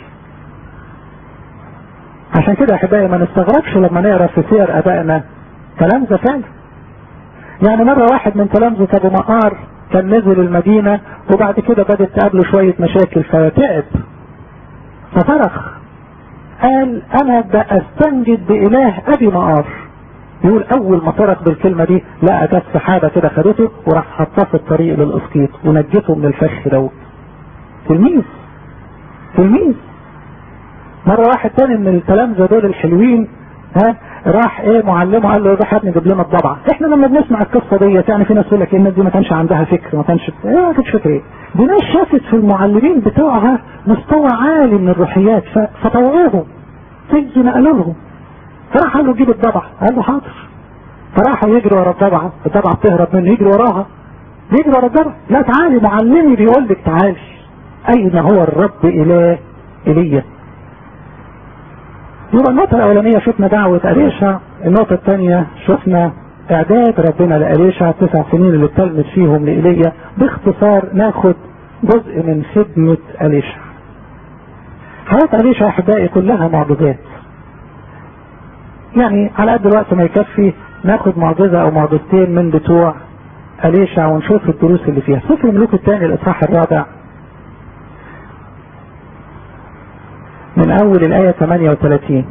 عشان كده يا احبائي ما نستغربش لما نقرا في سير ابائنا تلامذة فعلا يعني مرة واحد من تلامذة ابو مقار كان نزل المدينة وبعد كده بدأت تقابله شوية مشاكل فتعب فصرخ قال انا بستنجد باله ابي مقار يقول اول ما صرخ بالكلمة دي لقى جت سحابة كده خدته وراح حطاه في الطريق للاسقيط ونجته من الفخ دوت تلميذ تلميذ مرة واحد تاني من التلامذة دول الحلوين ها راح ايه معلمه قال له روح يا ابني جيب لنا الضبعه احنا لما بنسمع القصه ديت يعني في ناس يقول لك الناس دي ما كانش عندها فكر ما كانش ايه ما كانش فكر ايه دي ناس شافت في المعلمين بتوعها مستوى عالي من الروحيات فطوعوهم زي ما قالوا لهم فراح قال له جيب الضبعه قال له حاضر فراحوا يجري ورا الضبعة الضبعة بتهرب منه يجري وراها يجري ورا الضبعة لا تعالي معلمي بيقول لك تعالي أين هو الرب إله إيليا يبقى النقطة الأولانية شفنا دعوة أليشع النقطة الثانية شفنا إعداد ربنا لأليشع التسع سنين اللي اتلمت فيهم لإيليا باختصار ناخد جزء من خدمة أليشع حياة أليشع أحبائي كلها معجزات يعني على قد الوقت ما يكفي ناخد معجزة أو معجزتين من بتوع أليشع ونشوف الدروس اللي فيها سفر الملوك الثاني الإصحاح الرابع من أول الآية 38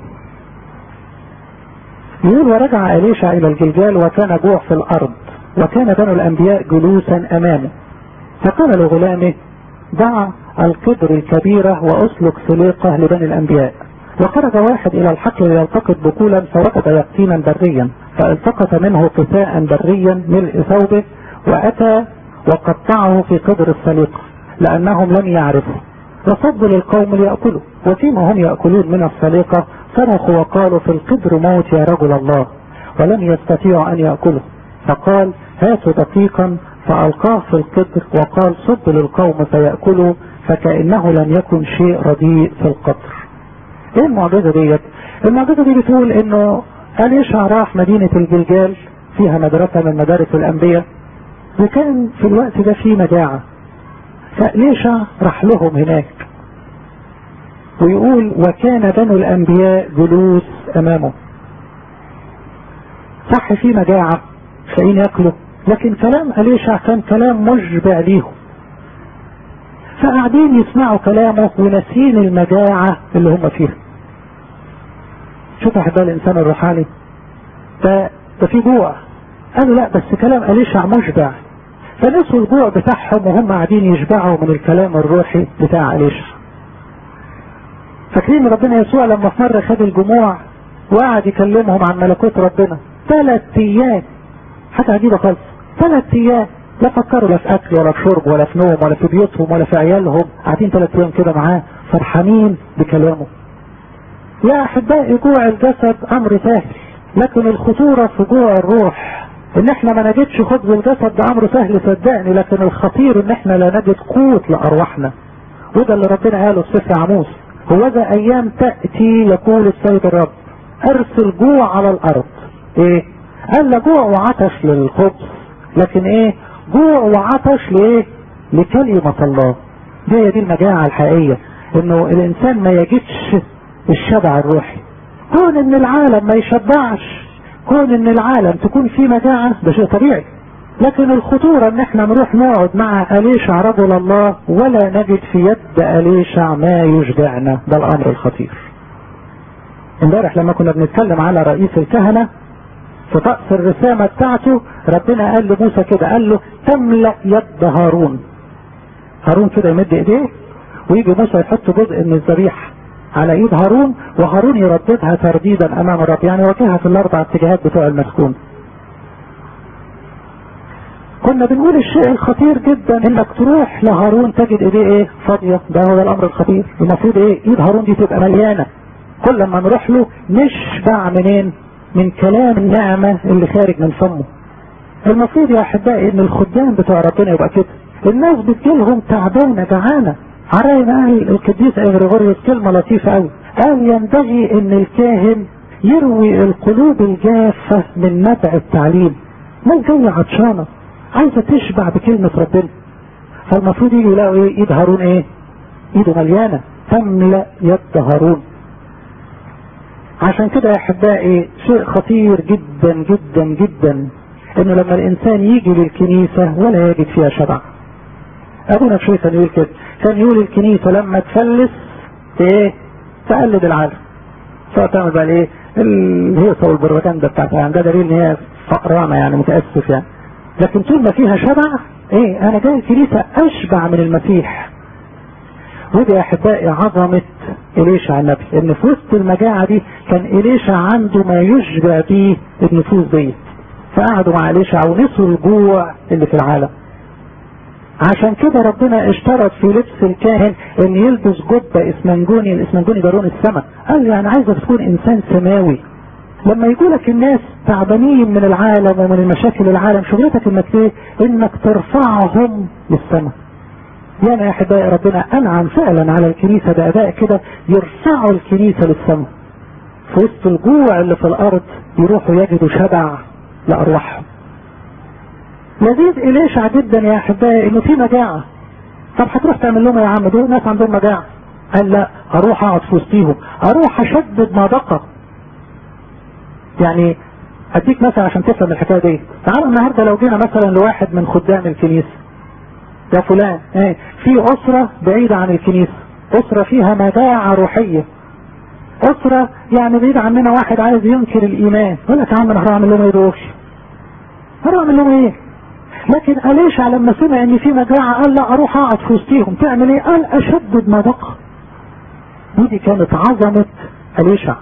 يقول ورجع أليشع إلى الجلجال وكان جوع في الأرض وكان بنو الأنبياء جلوسا أمامه فقال لغلامه ضع القدر الكبيرة وأسلك سليقة لبني الأنبياء وخرج واحد إلى الحقل ليلتقط بكولا فوجد يقطينا بريا فالتقط منه قساء بريا ملء ثوبه وأتى وقطعه في قدر السليقة لأنهم لم يعرفوا فصب للقوم ليأكلوا وفيما هم يأكلون من السليقة صرخوا وقالوا في القدر موت يا رجل الله ولم يستطيعوا أن يأكلوا فقال هاتوا دقيقا فألقاه في القدر وقال صب للقوم فيأكلوا فكأنه لم يكن شيء رديء في القدر ايه المعجزة ديت المعجزة دي بتقول انه أليشع راح مدينة الجلجال فيها مدرسة من مدارس الأنبياء وكان في الوقت ده في مجاعة فأليشع راح لهم هناك ويقول وكان بنو الأنبياء جلوس أمامه صح في مجاعة فإن ياكلوا لكن كلام أليشع كان كلام مشبع ليهم فقاعدين يسمعوا كلامه وناسين المجاعة اللي هم فيها شوف أحبال الإنسان الروحاني ده ده في جوع قالوا لا بس كلام أليشع مشبع فنسوا الجوع بتاعهم وهم قاعدين يشبعوا من الكلام الروحي بتاع أليشع فاكرين ربنا يسوع لما في مرة خد الجموع وقعد يكلمهم عن ملكوت ربنا ثلاث ايام حاجة عجيبة خالص ثلاث ايام لا فكروا لا في اكل ولا في شرب ولا في نوم ولا في بيوتهم ولا في عيالهم قاعدين ثلاث ايام كده معاه فرحانين بكلامه يا احبائي جوع الجسد امر سهل لكن الخطورة في جوع الروح ان احنا ما نجدش خبز الجسد ده امر سهل صدقني لكن الخطير ان احنا لا نجد قوت لارواحنا وده اللي ربنا قاله في سفر عموس هوذا ايام تأتي يقول السيد الرب ارسل جوع على الارض ايه قال لا جوع وعطش للخبز لكن ايه جوع وعطش لايه لكلمة الله دي دي المجاعة الحقيقية انه الانسان ما يجدش الشبع الروحي كون ان العالم ما يشبعش كون ان العالم تكون فيه مجاعة ده شيء طبيعي لكن الخطورة ان احنا نروح نقعد مع أليشع رجل الله ولا نجد في يد أليشع ما يشبعنا ده الامر الخطير امبارح لما كنا بنتكلم على رئيس الكهنة في طقس الرسامة بتاعته ربنا قال لموسى كده قال له تملأ يد هارون هارون كده يمد ايديه ويجي موسى يحط جزء من الذبيحة على ايد هارون وهارون يرددها ترديدا امام الرب يعني وجهها في الاربع اتجاهات بتوع المسكون كنا بنقول الشيء الخطير جدا انك تروح لهارون تجد ايديه ايه فاضية ده هو الامر الخطير المفروض ايه ايد هارون دي تبقى مليانة كل ما نروح له نشبع منين من كلام النعمة اللي خارج من فمه المفروض يا احبائي ان الخدام بتوع ربنا يبقى كده الناس بتجيلهم تعبانة جعانة عراي قال القديس اغريغوريوس كلمة لطيفة قوي قال ينبغي ان الكاهن يروي القلوب الجافة من نبع التعليم ناس جاية عطشانة عايزة تشبع بكلمة ربنا فالمفروض يجي يلاقوا ايه ايد هارون ايه ايده مليانة تملأ يد هارون عشان كده يا احبائي شيء خطير جدا جدا جدا انه لما الانسان يجي للكنيسة ولا يجد فيها شبع ابونا شوي كان يقول كده كان يقول الكنيسة لما تفلس ايه تقلد العالم سواء تعمل بقى ايه الهيصة والبروباجندا بتاعتها يعني ده دليل ان هي فقرانة يعني متأسف يعني لكن طول ما فيها شبع ايه انا جاي الكنيسة اشبع من المسيح ودي يا احبائي عظمة اليشع النبي ان في وسط المجاعة دي كان اليشع عنده ما يشبع بيه النفوس دي فقعدوا مع اليشع ونسوا الجوع اللي في العالم عشان كده ربنا اشترط في لبس الكاهن ان يلبس جبة اسمنجوني الاسمنجوني ده لون السماء قال له انا عايزك تكون انسان سماوي لما يقولك الناس تعبانين من العالم ومن المشاكل العالم شغلتك انك ايه انك ترفعهم للسماء يعني يا احبائي ربنا انعم فعلا على الكنيسة باداء كده يرفعوا الكنيسة للسماء في وسط الجوع اللي في الارض يروحوا يجدوا شبع لارواحهم لذيذ إليشع جدا يا احبائي انه في مجاعة طب هتروح تعمل لهم يا عم دول ناس عندهم مجاعة قال لا اروح اقعد في وسطيهم اروح اشدد ما بقى يعني اديك مثلا عشان تفهم الحكايه دي تعال النهارده لو جينا مثلا لواحد من خدام الكنيسه يا فلان ايه في اسره بعيده عن الكنيسه اسره فيها مجاعه روحيه اسره يعني بعيد عننا واحد عايز ينكر الايمان يقول لك يا عم انا هروح اعمل لهم ايه دول هروح اعمل لهم ايه لكن أليشع لما سمع ان في مجاعة قال لا اروح اقعد في وسطيهم تعمل ايه قال اشدد ما بقى ودي كانت عظمة أليشع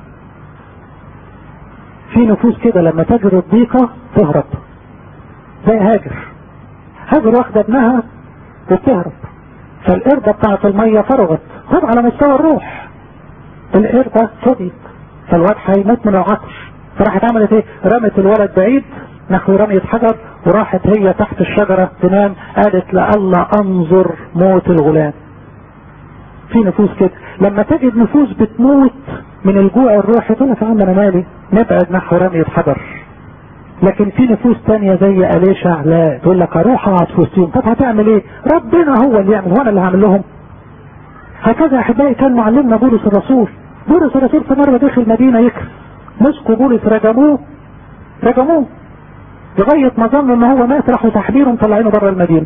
في نفوس كده لما تجد الضيقة تهرب زي هاجر هاجر واخدة ابنها وبتهرب فالقردة بتاعت المية فرغت خد على مستوى الروح القردة فضيت فالواد هيموت من العطش فراحت عملت ايه رمت الولد بعيد نحو رمية حجر وراحت هي تحت الشجرة تنام قالت لألا انظر موت الغلام في نفوس كده لما تجد نفوس بتموت من الجوع الروحي تقول لك يا عم انا مالي نبعد نحو رمية حجر لكن في نفوس تانية زي أليشع لا تقول لك اروح اقعد في وسطهم طب هتعمل ايه ربنا هو اللي يعمل وانا اللي هعمل لهم هكذا يا احبائي كان معلمنا بولس الرسول بولس الرسول في مرة دخل مدينة يكرم مسكوا بولس رجموه رجموه لغاية ما ظن ان هو مات راحوا تحبيره مطلعينه بره المدينة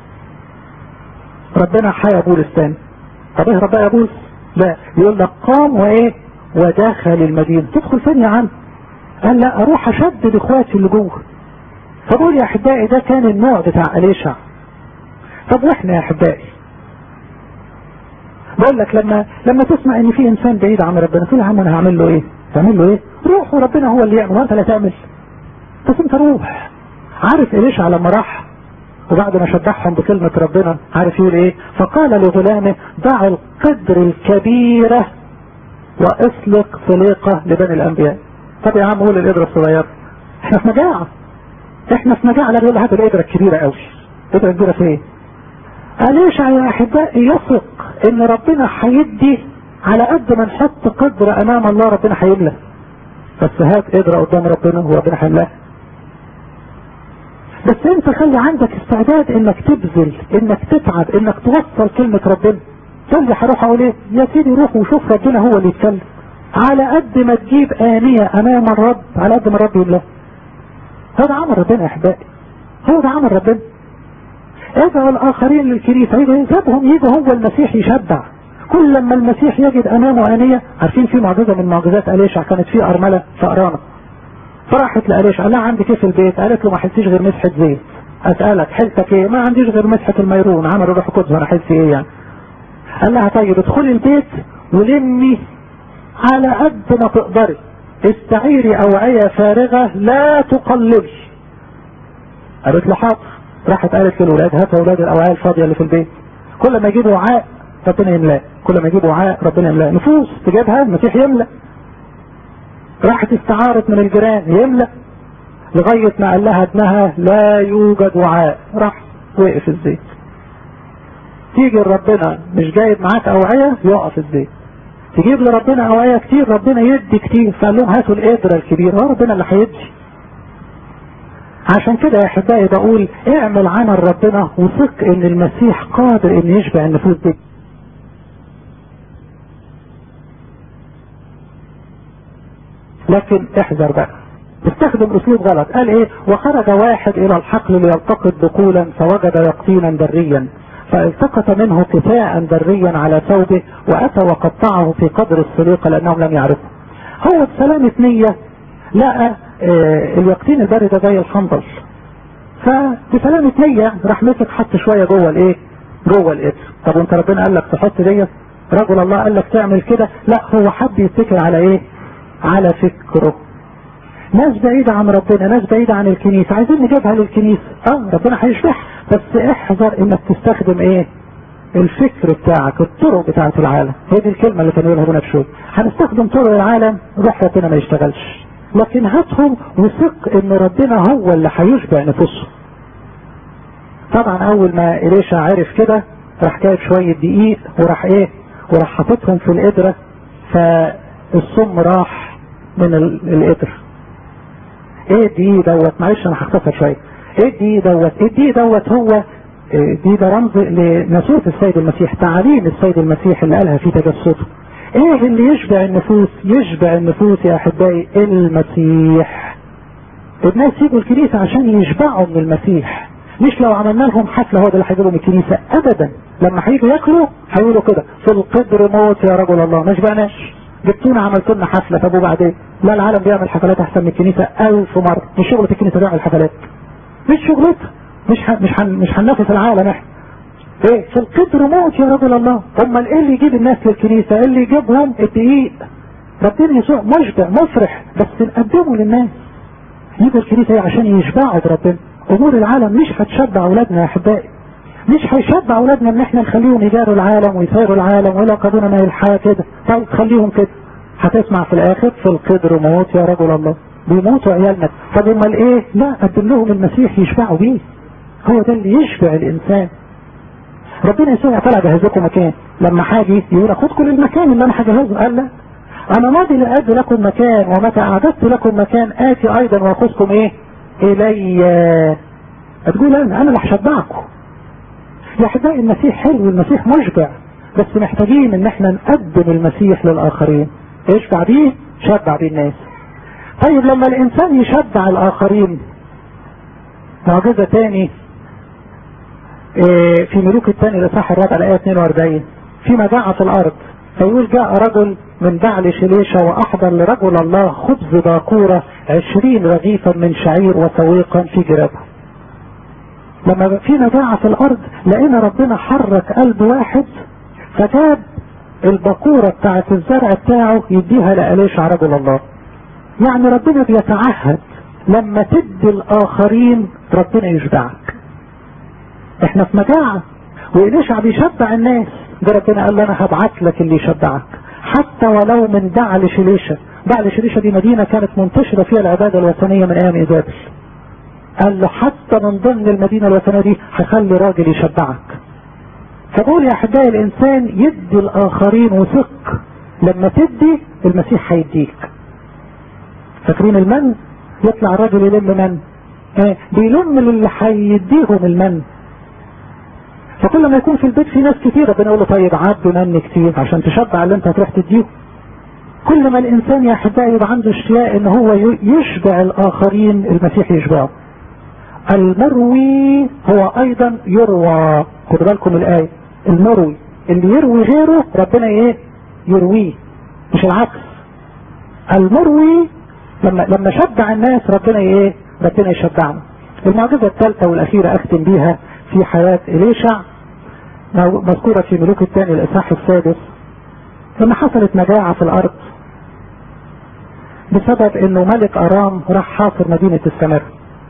ربنا حيا بولس تاني طب اهرب بقى يا بولس لا يقول لك قام وايه ودخل المدينة تدخل فين يا عم قال لا اروح اشدد اخواتي اللي جوه فبقول يا احبائي ده كان النوع بتاع اليشع طب واحنا يا احبائي بقول لك لما لما تسمع ان في انسان بعيد عن ربنا تقول يا عم انا هعمل له ايه تعمل له ايه روح وربنا هو اللي يعمل وانت لا تعمل بس انت روح عارف اليشع لما راح وبعد ما شبعهم بكلمة ربنا عارف يقول ايه فقال لغلامه ضع القدر الكبيرة واطلق سليقة لبني الانبياء طب يا عم قول القدرة الصغيرة احنا في مجاعة احنا في مجاعة لا بيقول هات القدرة الكبيرة قوي القدرة الكبيرة في ايه أليش يا احبائي يثق ان ربنا هيدي على قد ما نحط قدر امام الله ربنا هيملى بس هات قدرة قدام ربنا وربنا هيملاها بس انت خلي عندك استعداد انك تبذل انك تتعب انك توصل كلمة ربنا تقول لي هروح اقول ايه يا سيدي روح وشوف ربنا هو اللي يتكلم على قد ما تجيب آنية امام الرب على قد ما الرب يملاه هذا عمل ربنا يا احبائي هو ده عمل ربنا ادعوا الاخرين للكنيسة يجيبهم يجي هو المسيح يشبع كل لما المسيح يجد امامه آنية عارفين في معجزة من معجزات أليشع كانت في ارملة فقرانة فراحت لأليش قال لها عندك ايه في البيت قالت له ما حلتيش غير مسحة زيت اسألك حلتك ايه ما عنديش غير مسحة الميرون عمل الروح القدس انا حلتي ايه يعني قال لها طيب ادخلي البيت ولمي على قد ما تقدري استعيري اوعية فارغة لا تقلبي قالت له حاضر راحت قالت للولاد هاتوا اولاد الاوعية الفاضية اللي في البيت كل ما يجيبوا وعاء ربنا يملاه كل ما يجيبوا وعاء ربنا يملاه نفوس تجيبها المسيح يملأ راحت استعارت من الجيران يملأ لغاية ما قال لها ابنها لا يوجد وعاء راح وقف الزيت تيجي لربنا مش جايب معاك اوعية يقف الزيت تجيب لربنا اوعية كتير ربنا يدي كتير فقال لهم هاتوا القدرة الكبيرة هو ربنا اللي هيدي عشان كده يا احبائي بقول اعمل عمل ربنا وثق ان المسيح قادر ان يشبع النفوس دي لكن احذر بقى استخدم اسلوب غلط قال ايه وخرج واحد الى الحقل ليلتقط بقولا فوجد يقطينا بريا فالتقط منه كفاء بريا على ثوبه واتى وقطعه في قدر السليقه لانهم لم يعرفوا هو بسلامة نية لقى اه اليقطين البري ده زي الحنظل فبسلامة نية راح مسك حط شوية جوه الايه جوه القدر طب وانت ربنا قال لك تحط ديت رجل الله قال لك تعمل كده لا هو حب يتكل على ايه على فكره ناس بعيدة عن ربنا ناس بعيدة عن الكنيسة عايزين نجيبها للكنيسة اه ربنا هيشبعها بس احذر انك تستخدم ايه الفكر بتاعك الطرق بتاعت العالم هي دي الكلمة اللي كان يقولها ابونا بشوي هنستخدم طرق العالم روح ربنا ما يشتغلش لكن هاتهم وثق ان ربنا هو اللي هيشبع نفوسهم طبعا اول ما إليشا عرف كده راح جايب شوية دقيق وراح ايه وراح حاططهم في القدرة فالسم راح من القدرة ايه الدقيق دوت معلش انا هختصر شوية ايه الدقيق دوت ايه الدقيق دوت هو دي ده رمز لناسوت السيد المسيح تعاليم السيد المسيح اللي قالها في تجسده ايه اللي يشبع النفوس يشبع النفوس يا احبائي المسيح الناس يجوا الكنيسة عشان يشبعوا من المسيح مش لو عملنا لهم حفلة هو ده اللي هيجيبهم الكنيسة ابدا لما هيجوا ياكلوا هيقولوا كده في القدر موت يا رجل الله ما شبعناش جبتونا عملتوا لنا حفلة طب وبعدين لا العالم بيعمل حفلات احسن من الكنيسة الف مرة مش شغلة الكنيسة بيعمل حفلات مش شغلتها مش ح... مش ح... مش هننافس العالم احنا ايه في القدر موت يا رجل الله امال ايه اللي يجيب الناس للكنيسة ايه اللي يجيبهم الدقيق ربنا يسوع مشبع مفرح بس نقدمه للناس يجوا الكنيسة عشان يشبعوا بربنا امور العالم مش هتشبع اولادنا يا احبائي مش هيشبع اولادنا ان احنا نخليهم يجاروا العالم ويسيروا العالم ولا قدونا ما الحياة كده طيب خليهم كده هتسمع في الاخر في القدر موت يا رجل الله بيموتوا عيالنا طب امال ايه لا قدم لهم المسيح يشبعوا بيه هو ده اللي يشبع الانسان ربنا يسوع طلع جهز لكم مكان لما حاجي يقول خدكم للمكان اللي انا هجهزه قال لا انا ماضي لاعد لكم مكان ومتى اعددت لكم مكان اتي ايضا واخذكم ايه الي هتقول انا انا اللي هشبعكم يا احبائي المسيح حلو المسيح مشبع بس محتاجين ان احنا نقدم المسيح للاخرين يشبع بيه شبع بيه الناس طيب لما الانسان يشبع الاخرين معجزة تاني في ملوك الثاني الاصحاح الرابع الايه 42 في مجاعة في الارض فيقول جاء رجل من بعل شليشة واحضر لرجل الله خبز باكورة عشرين رغيفا من شعير وسويقا في جرابها لما في مجاعة في الارض لقينا ربنا حرك قلب واحد فجاب الباكورة بتاعت الزرع بتاعه يديها لأليشع رجل الله يعني ربنا بيتعهد لما تدي الاخرين ربنا يشبعك احنا في مجاعة وإليشع بيشبع الناس ده ربنا قال له انا هبعت لك اللي يشبعك حتى ولو من بعل شليشة بعل شليشة دي مدينة كانت منتشرة فيها العبادة الوثنية من ايام ايزابل قال له حتى من ضمن المدينة الوثنية دي هخلي راجل يشبعك فقول يا احبائي الانسان يدي الاخرين وثق لما تدي المسيح هيديك فاكرين المن يطلع الراجل يلم من اه بيلم للي هيديهم المن فكل ما يكون في البيت في ناس كتير ربنا يقول له طيب عد من كتير عشان تشبع اللي انت هتروح تديه كل ما الانسان يا احبائي يبقى عنده اشتياق ان هو يشبع الاخرين المسيح يشبعه المروي هو ايضا يروى خدوا بالكم الايه المروي اللي يروي غيره ربنا ايه يرويه مش العكس المروي لما لما شبع الناس ربنا ايه ربنا يشبعنا المعجزه الثالثه والاخيره اختم بيها في حياه اليشع مذكوره في ملوك الثاني الاصحاح السادس لما حصلت مجاعه في الارض بسبب انه ملك ارام راح حاصر مدينه السمر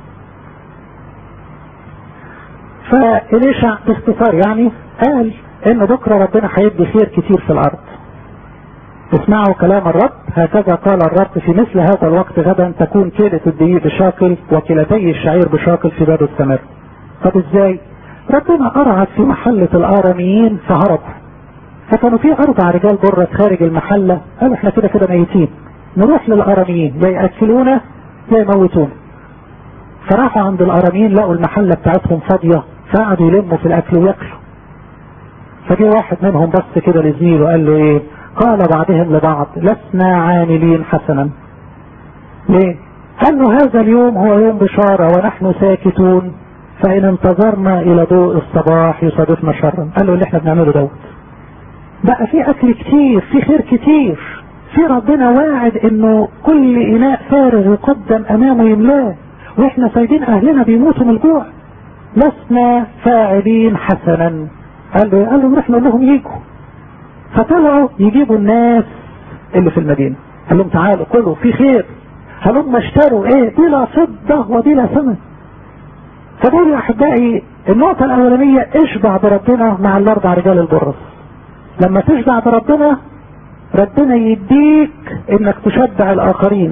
فإليشع باختصار يعني قال ان بكره ربنا هيدي خير كتير في الارض اسمعوا كلام الرب هكذا قال الرب في مثل هذا الوقت غدا تكون كيلة الدقيق بشاكل وكلتي الشعير بشاكل في باب السمر طب ازاي ربنا ارعد في محلة الاراميين فهرب فكانوا في اربع رجال برة خارج المحلة قالوا احنا كده كده ميتين نروح للاراميين يا ياكلونا يا يموتونا فراحوا عند الاراميين لقوا المحلة بتاعتهم فاضية فقعدوا يلموا في الاكل وياكلوا فجي واحد منهم بص كده لزميله قال له ايه قال بعضهم لبعض لسنا عاملين حسنا ليه قال له هذا اليوم هو يوم بشارة ونحن ساكتون فإن انتظرنا إلى ضوء الصباح يصادفنا شرا قال له اللي احنا بنعمله دوت بقى في أكل كتير في خير كتير في ربنا واعد انه كل اناء فارغ يقدم امامه يملاه واحنا سايبين اهلنا بيموتوا من الجوع لسنا فاعلين حسنا قال له قال له نروح نقول لهم يجوا فطلعوا يجيبوا الناس اللي في المدينة قال لهم تعالوا كلوا في خير هلم اشتروا ايه بلا فضة وبلا ثمن فدول يا احبائي النقطة الاولانية اشبع بربنا مع الاربع رجال البرص لما تشبع بربنا ربنا يديك انك تشبع الاخرين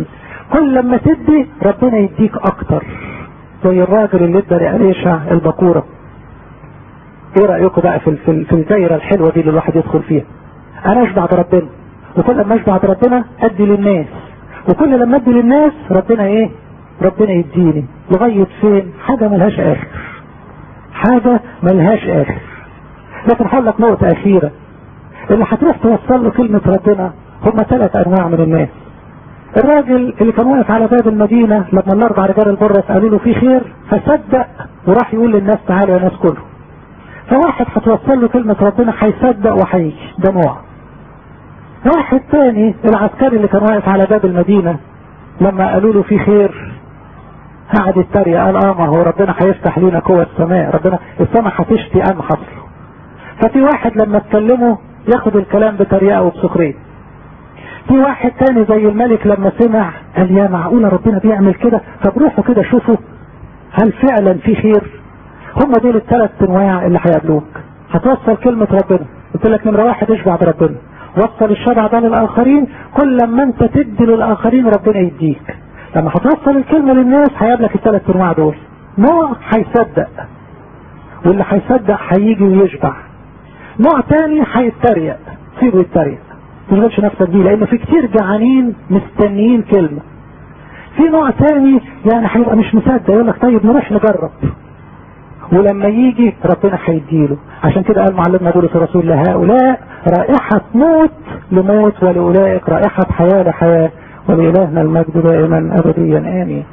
كل لما تدي ربنا يديك اكتر زي الراجل اللي ادى لأليشع البكورة ايه رأيكم بقى في في في الدايرة الحلوة دي اللي الواحد يدخل فيها انا اشبع بربنا وكل لما اشبع بربنا ادي للناس وكل لما ادي للناس ربنا ايه ربنا يديني لغاية فين حاجة ملهاش اخر حاجة ملهاش اخر لكن هقول لك نقطة اخيرة اللي هتروح توصل له كلمة ربنا هم ثلاث انواع من الناس الراجل اللي كان واقف على باب المدينة لما الاربع رجال البرص قالوا له في خير فصدق وراح يقول للناس تعالوا يا ناس كله فواحد هتوصل له كلمة ربنا هيصدق وهيجي ده نوع واحد تاني العسكري اللي كان واقف على باب المدينة لما قالوا له في خير قعد يتريق قال اه ما هو ربنا هيفتح لينا قوة السماء ربنا السماء هتشتي ام حصر ففي واحد لما اتكلموا ياخد الكلام بطريقة وبسخرية في واحد تاني زي الملك لما سمع قال يا معقولة ربنا بيعمل كده طب روحوا كده شوفوا هل فعلا في خير هم دول الثلاث انواع اللي هيقابلوك هتوصل كلمة ربنا قلت لك نمرة واحد اشبع بربنا وصل الشبع ده للآخرين كل لما انت تدي للآخرين ربنا يديك لما هتوصل الكلمة للناس هيقابلك الثلاث انواع دول نوع هيصدق واللي هيصدق هيجي ويشبع نوع تاني هيتريق سيبه يتريق تشغلش نفسك بيه لان في كتير جعانين مستنيين كلمة في نوع تاني يعني هيبقى مش مصدق يقول لك طيب نروح نجرب ولما يجي ربنا هيديله عشان كده قال معلمنا بولس الرسول لهؤلاء رائحة موت لموت ولأولئك رائحة حياة لحياة ولإلهنا المجد دائما أبديا آمين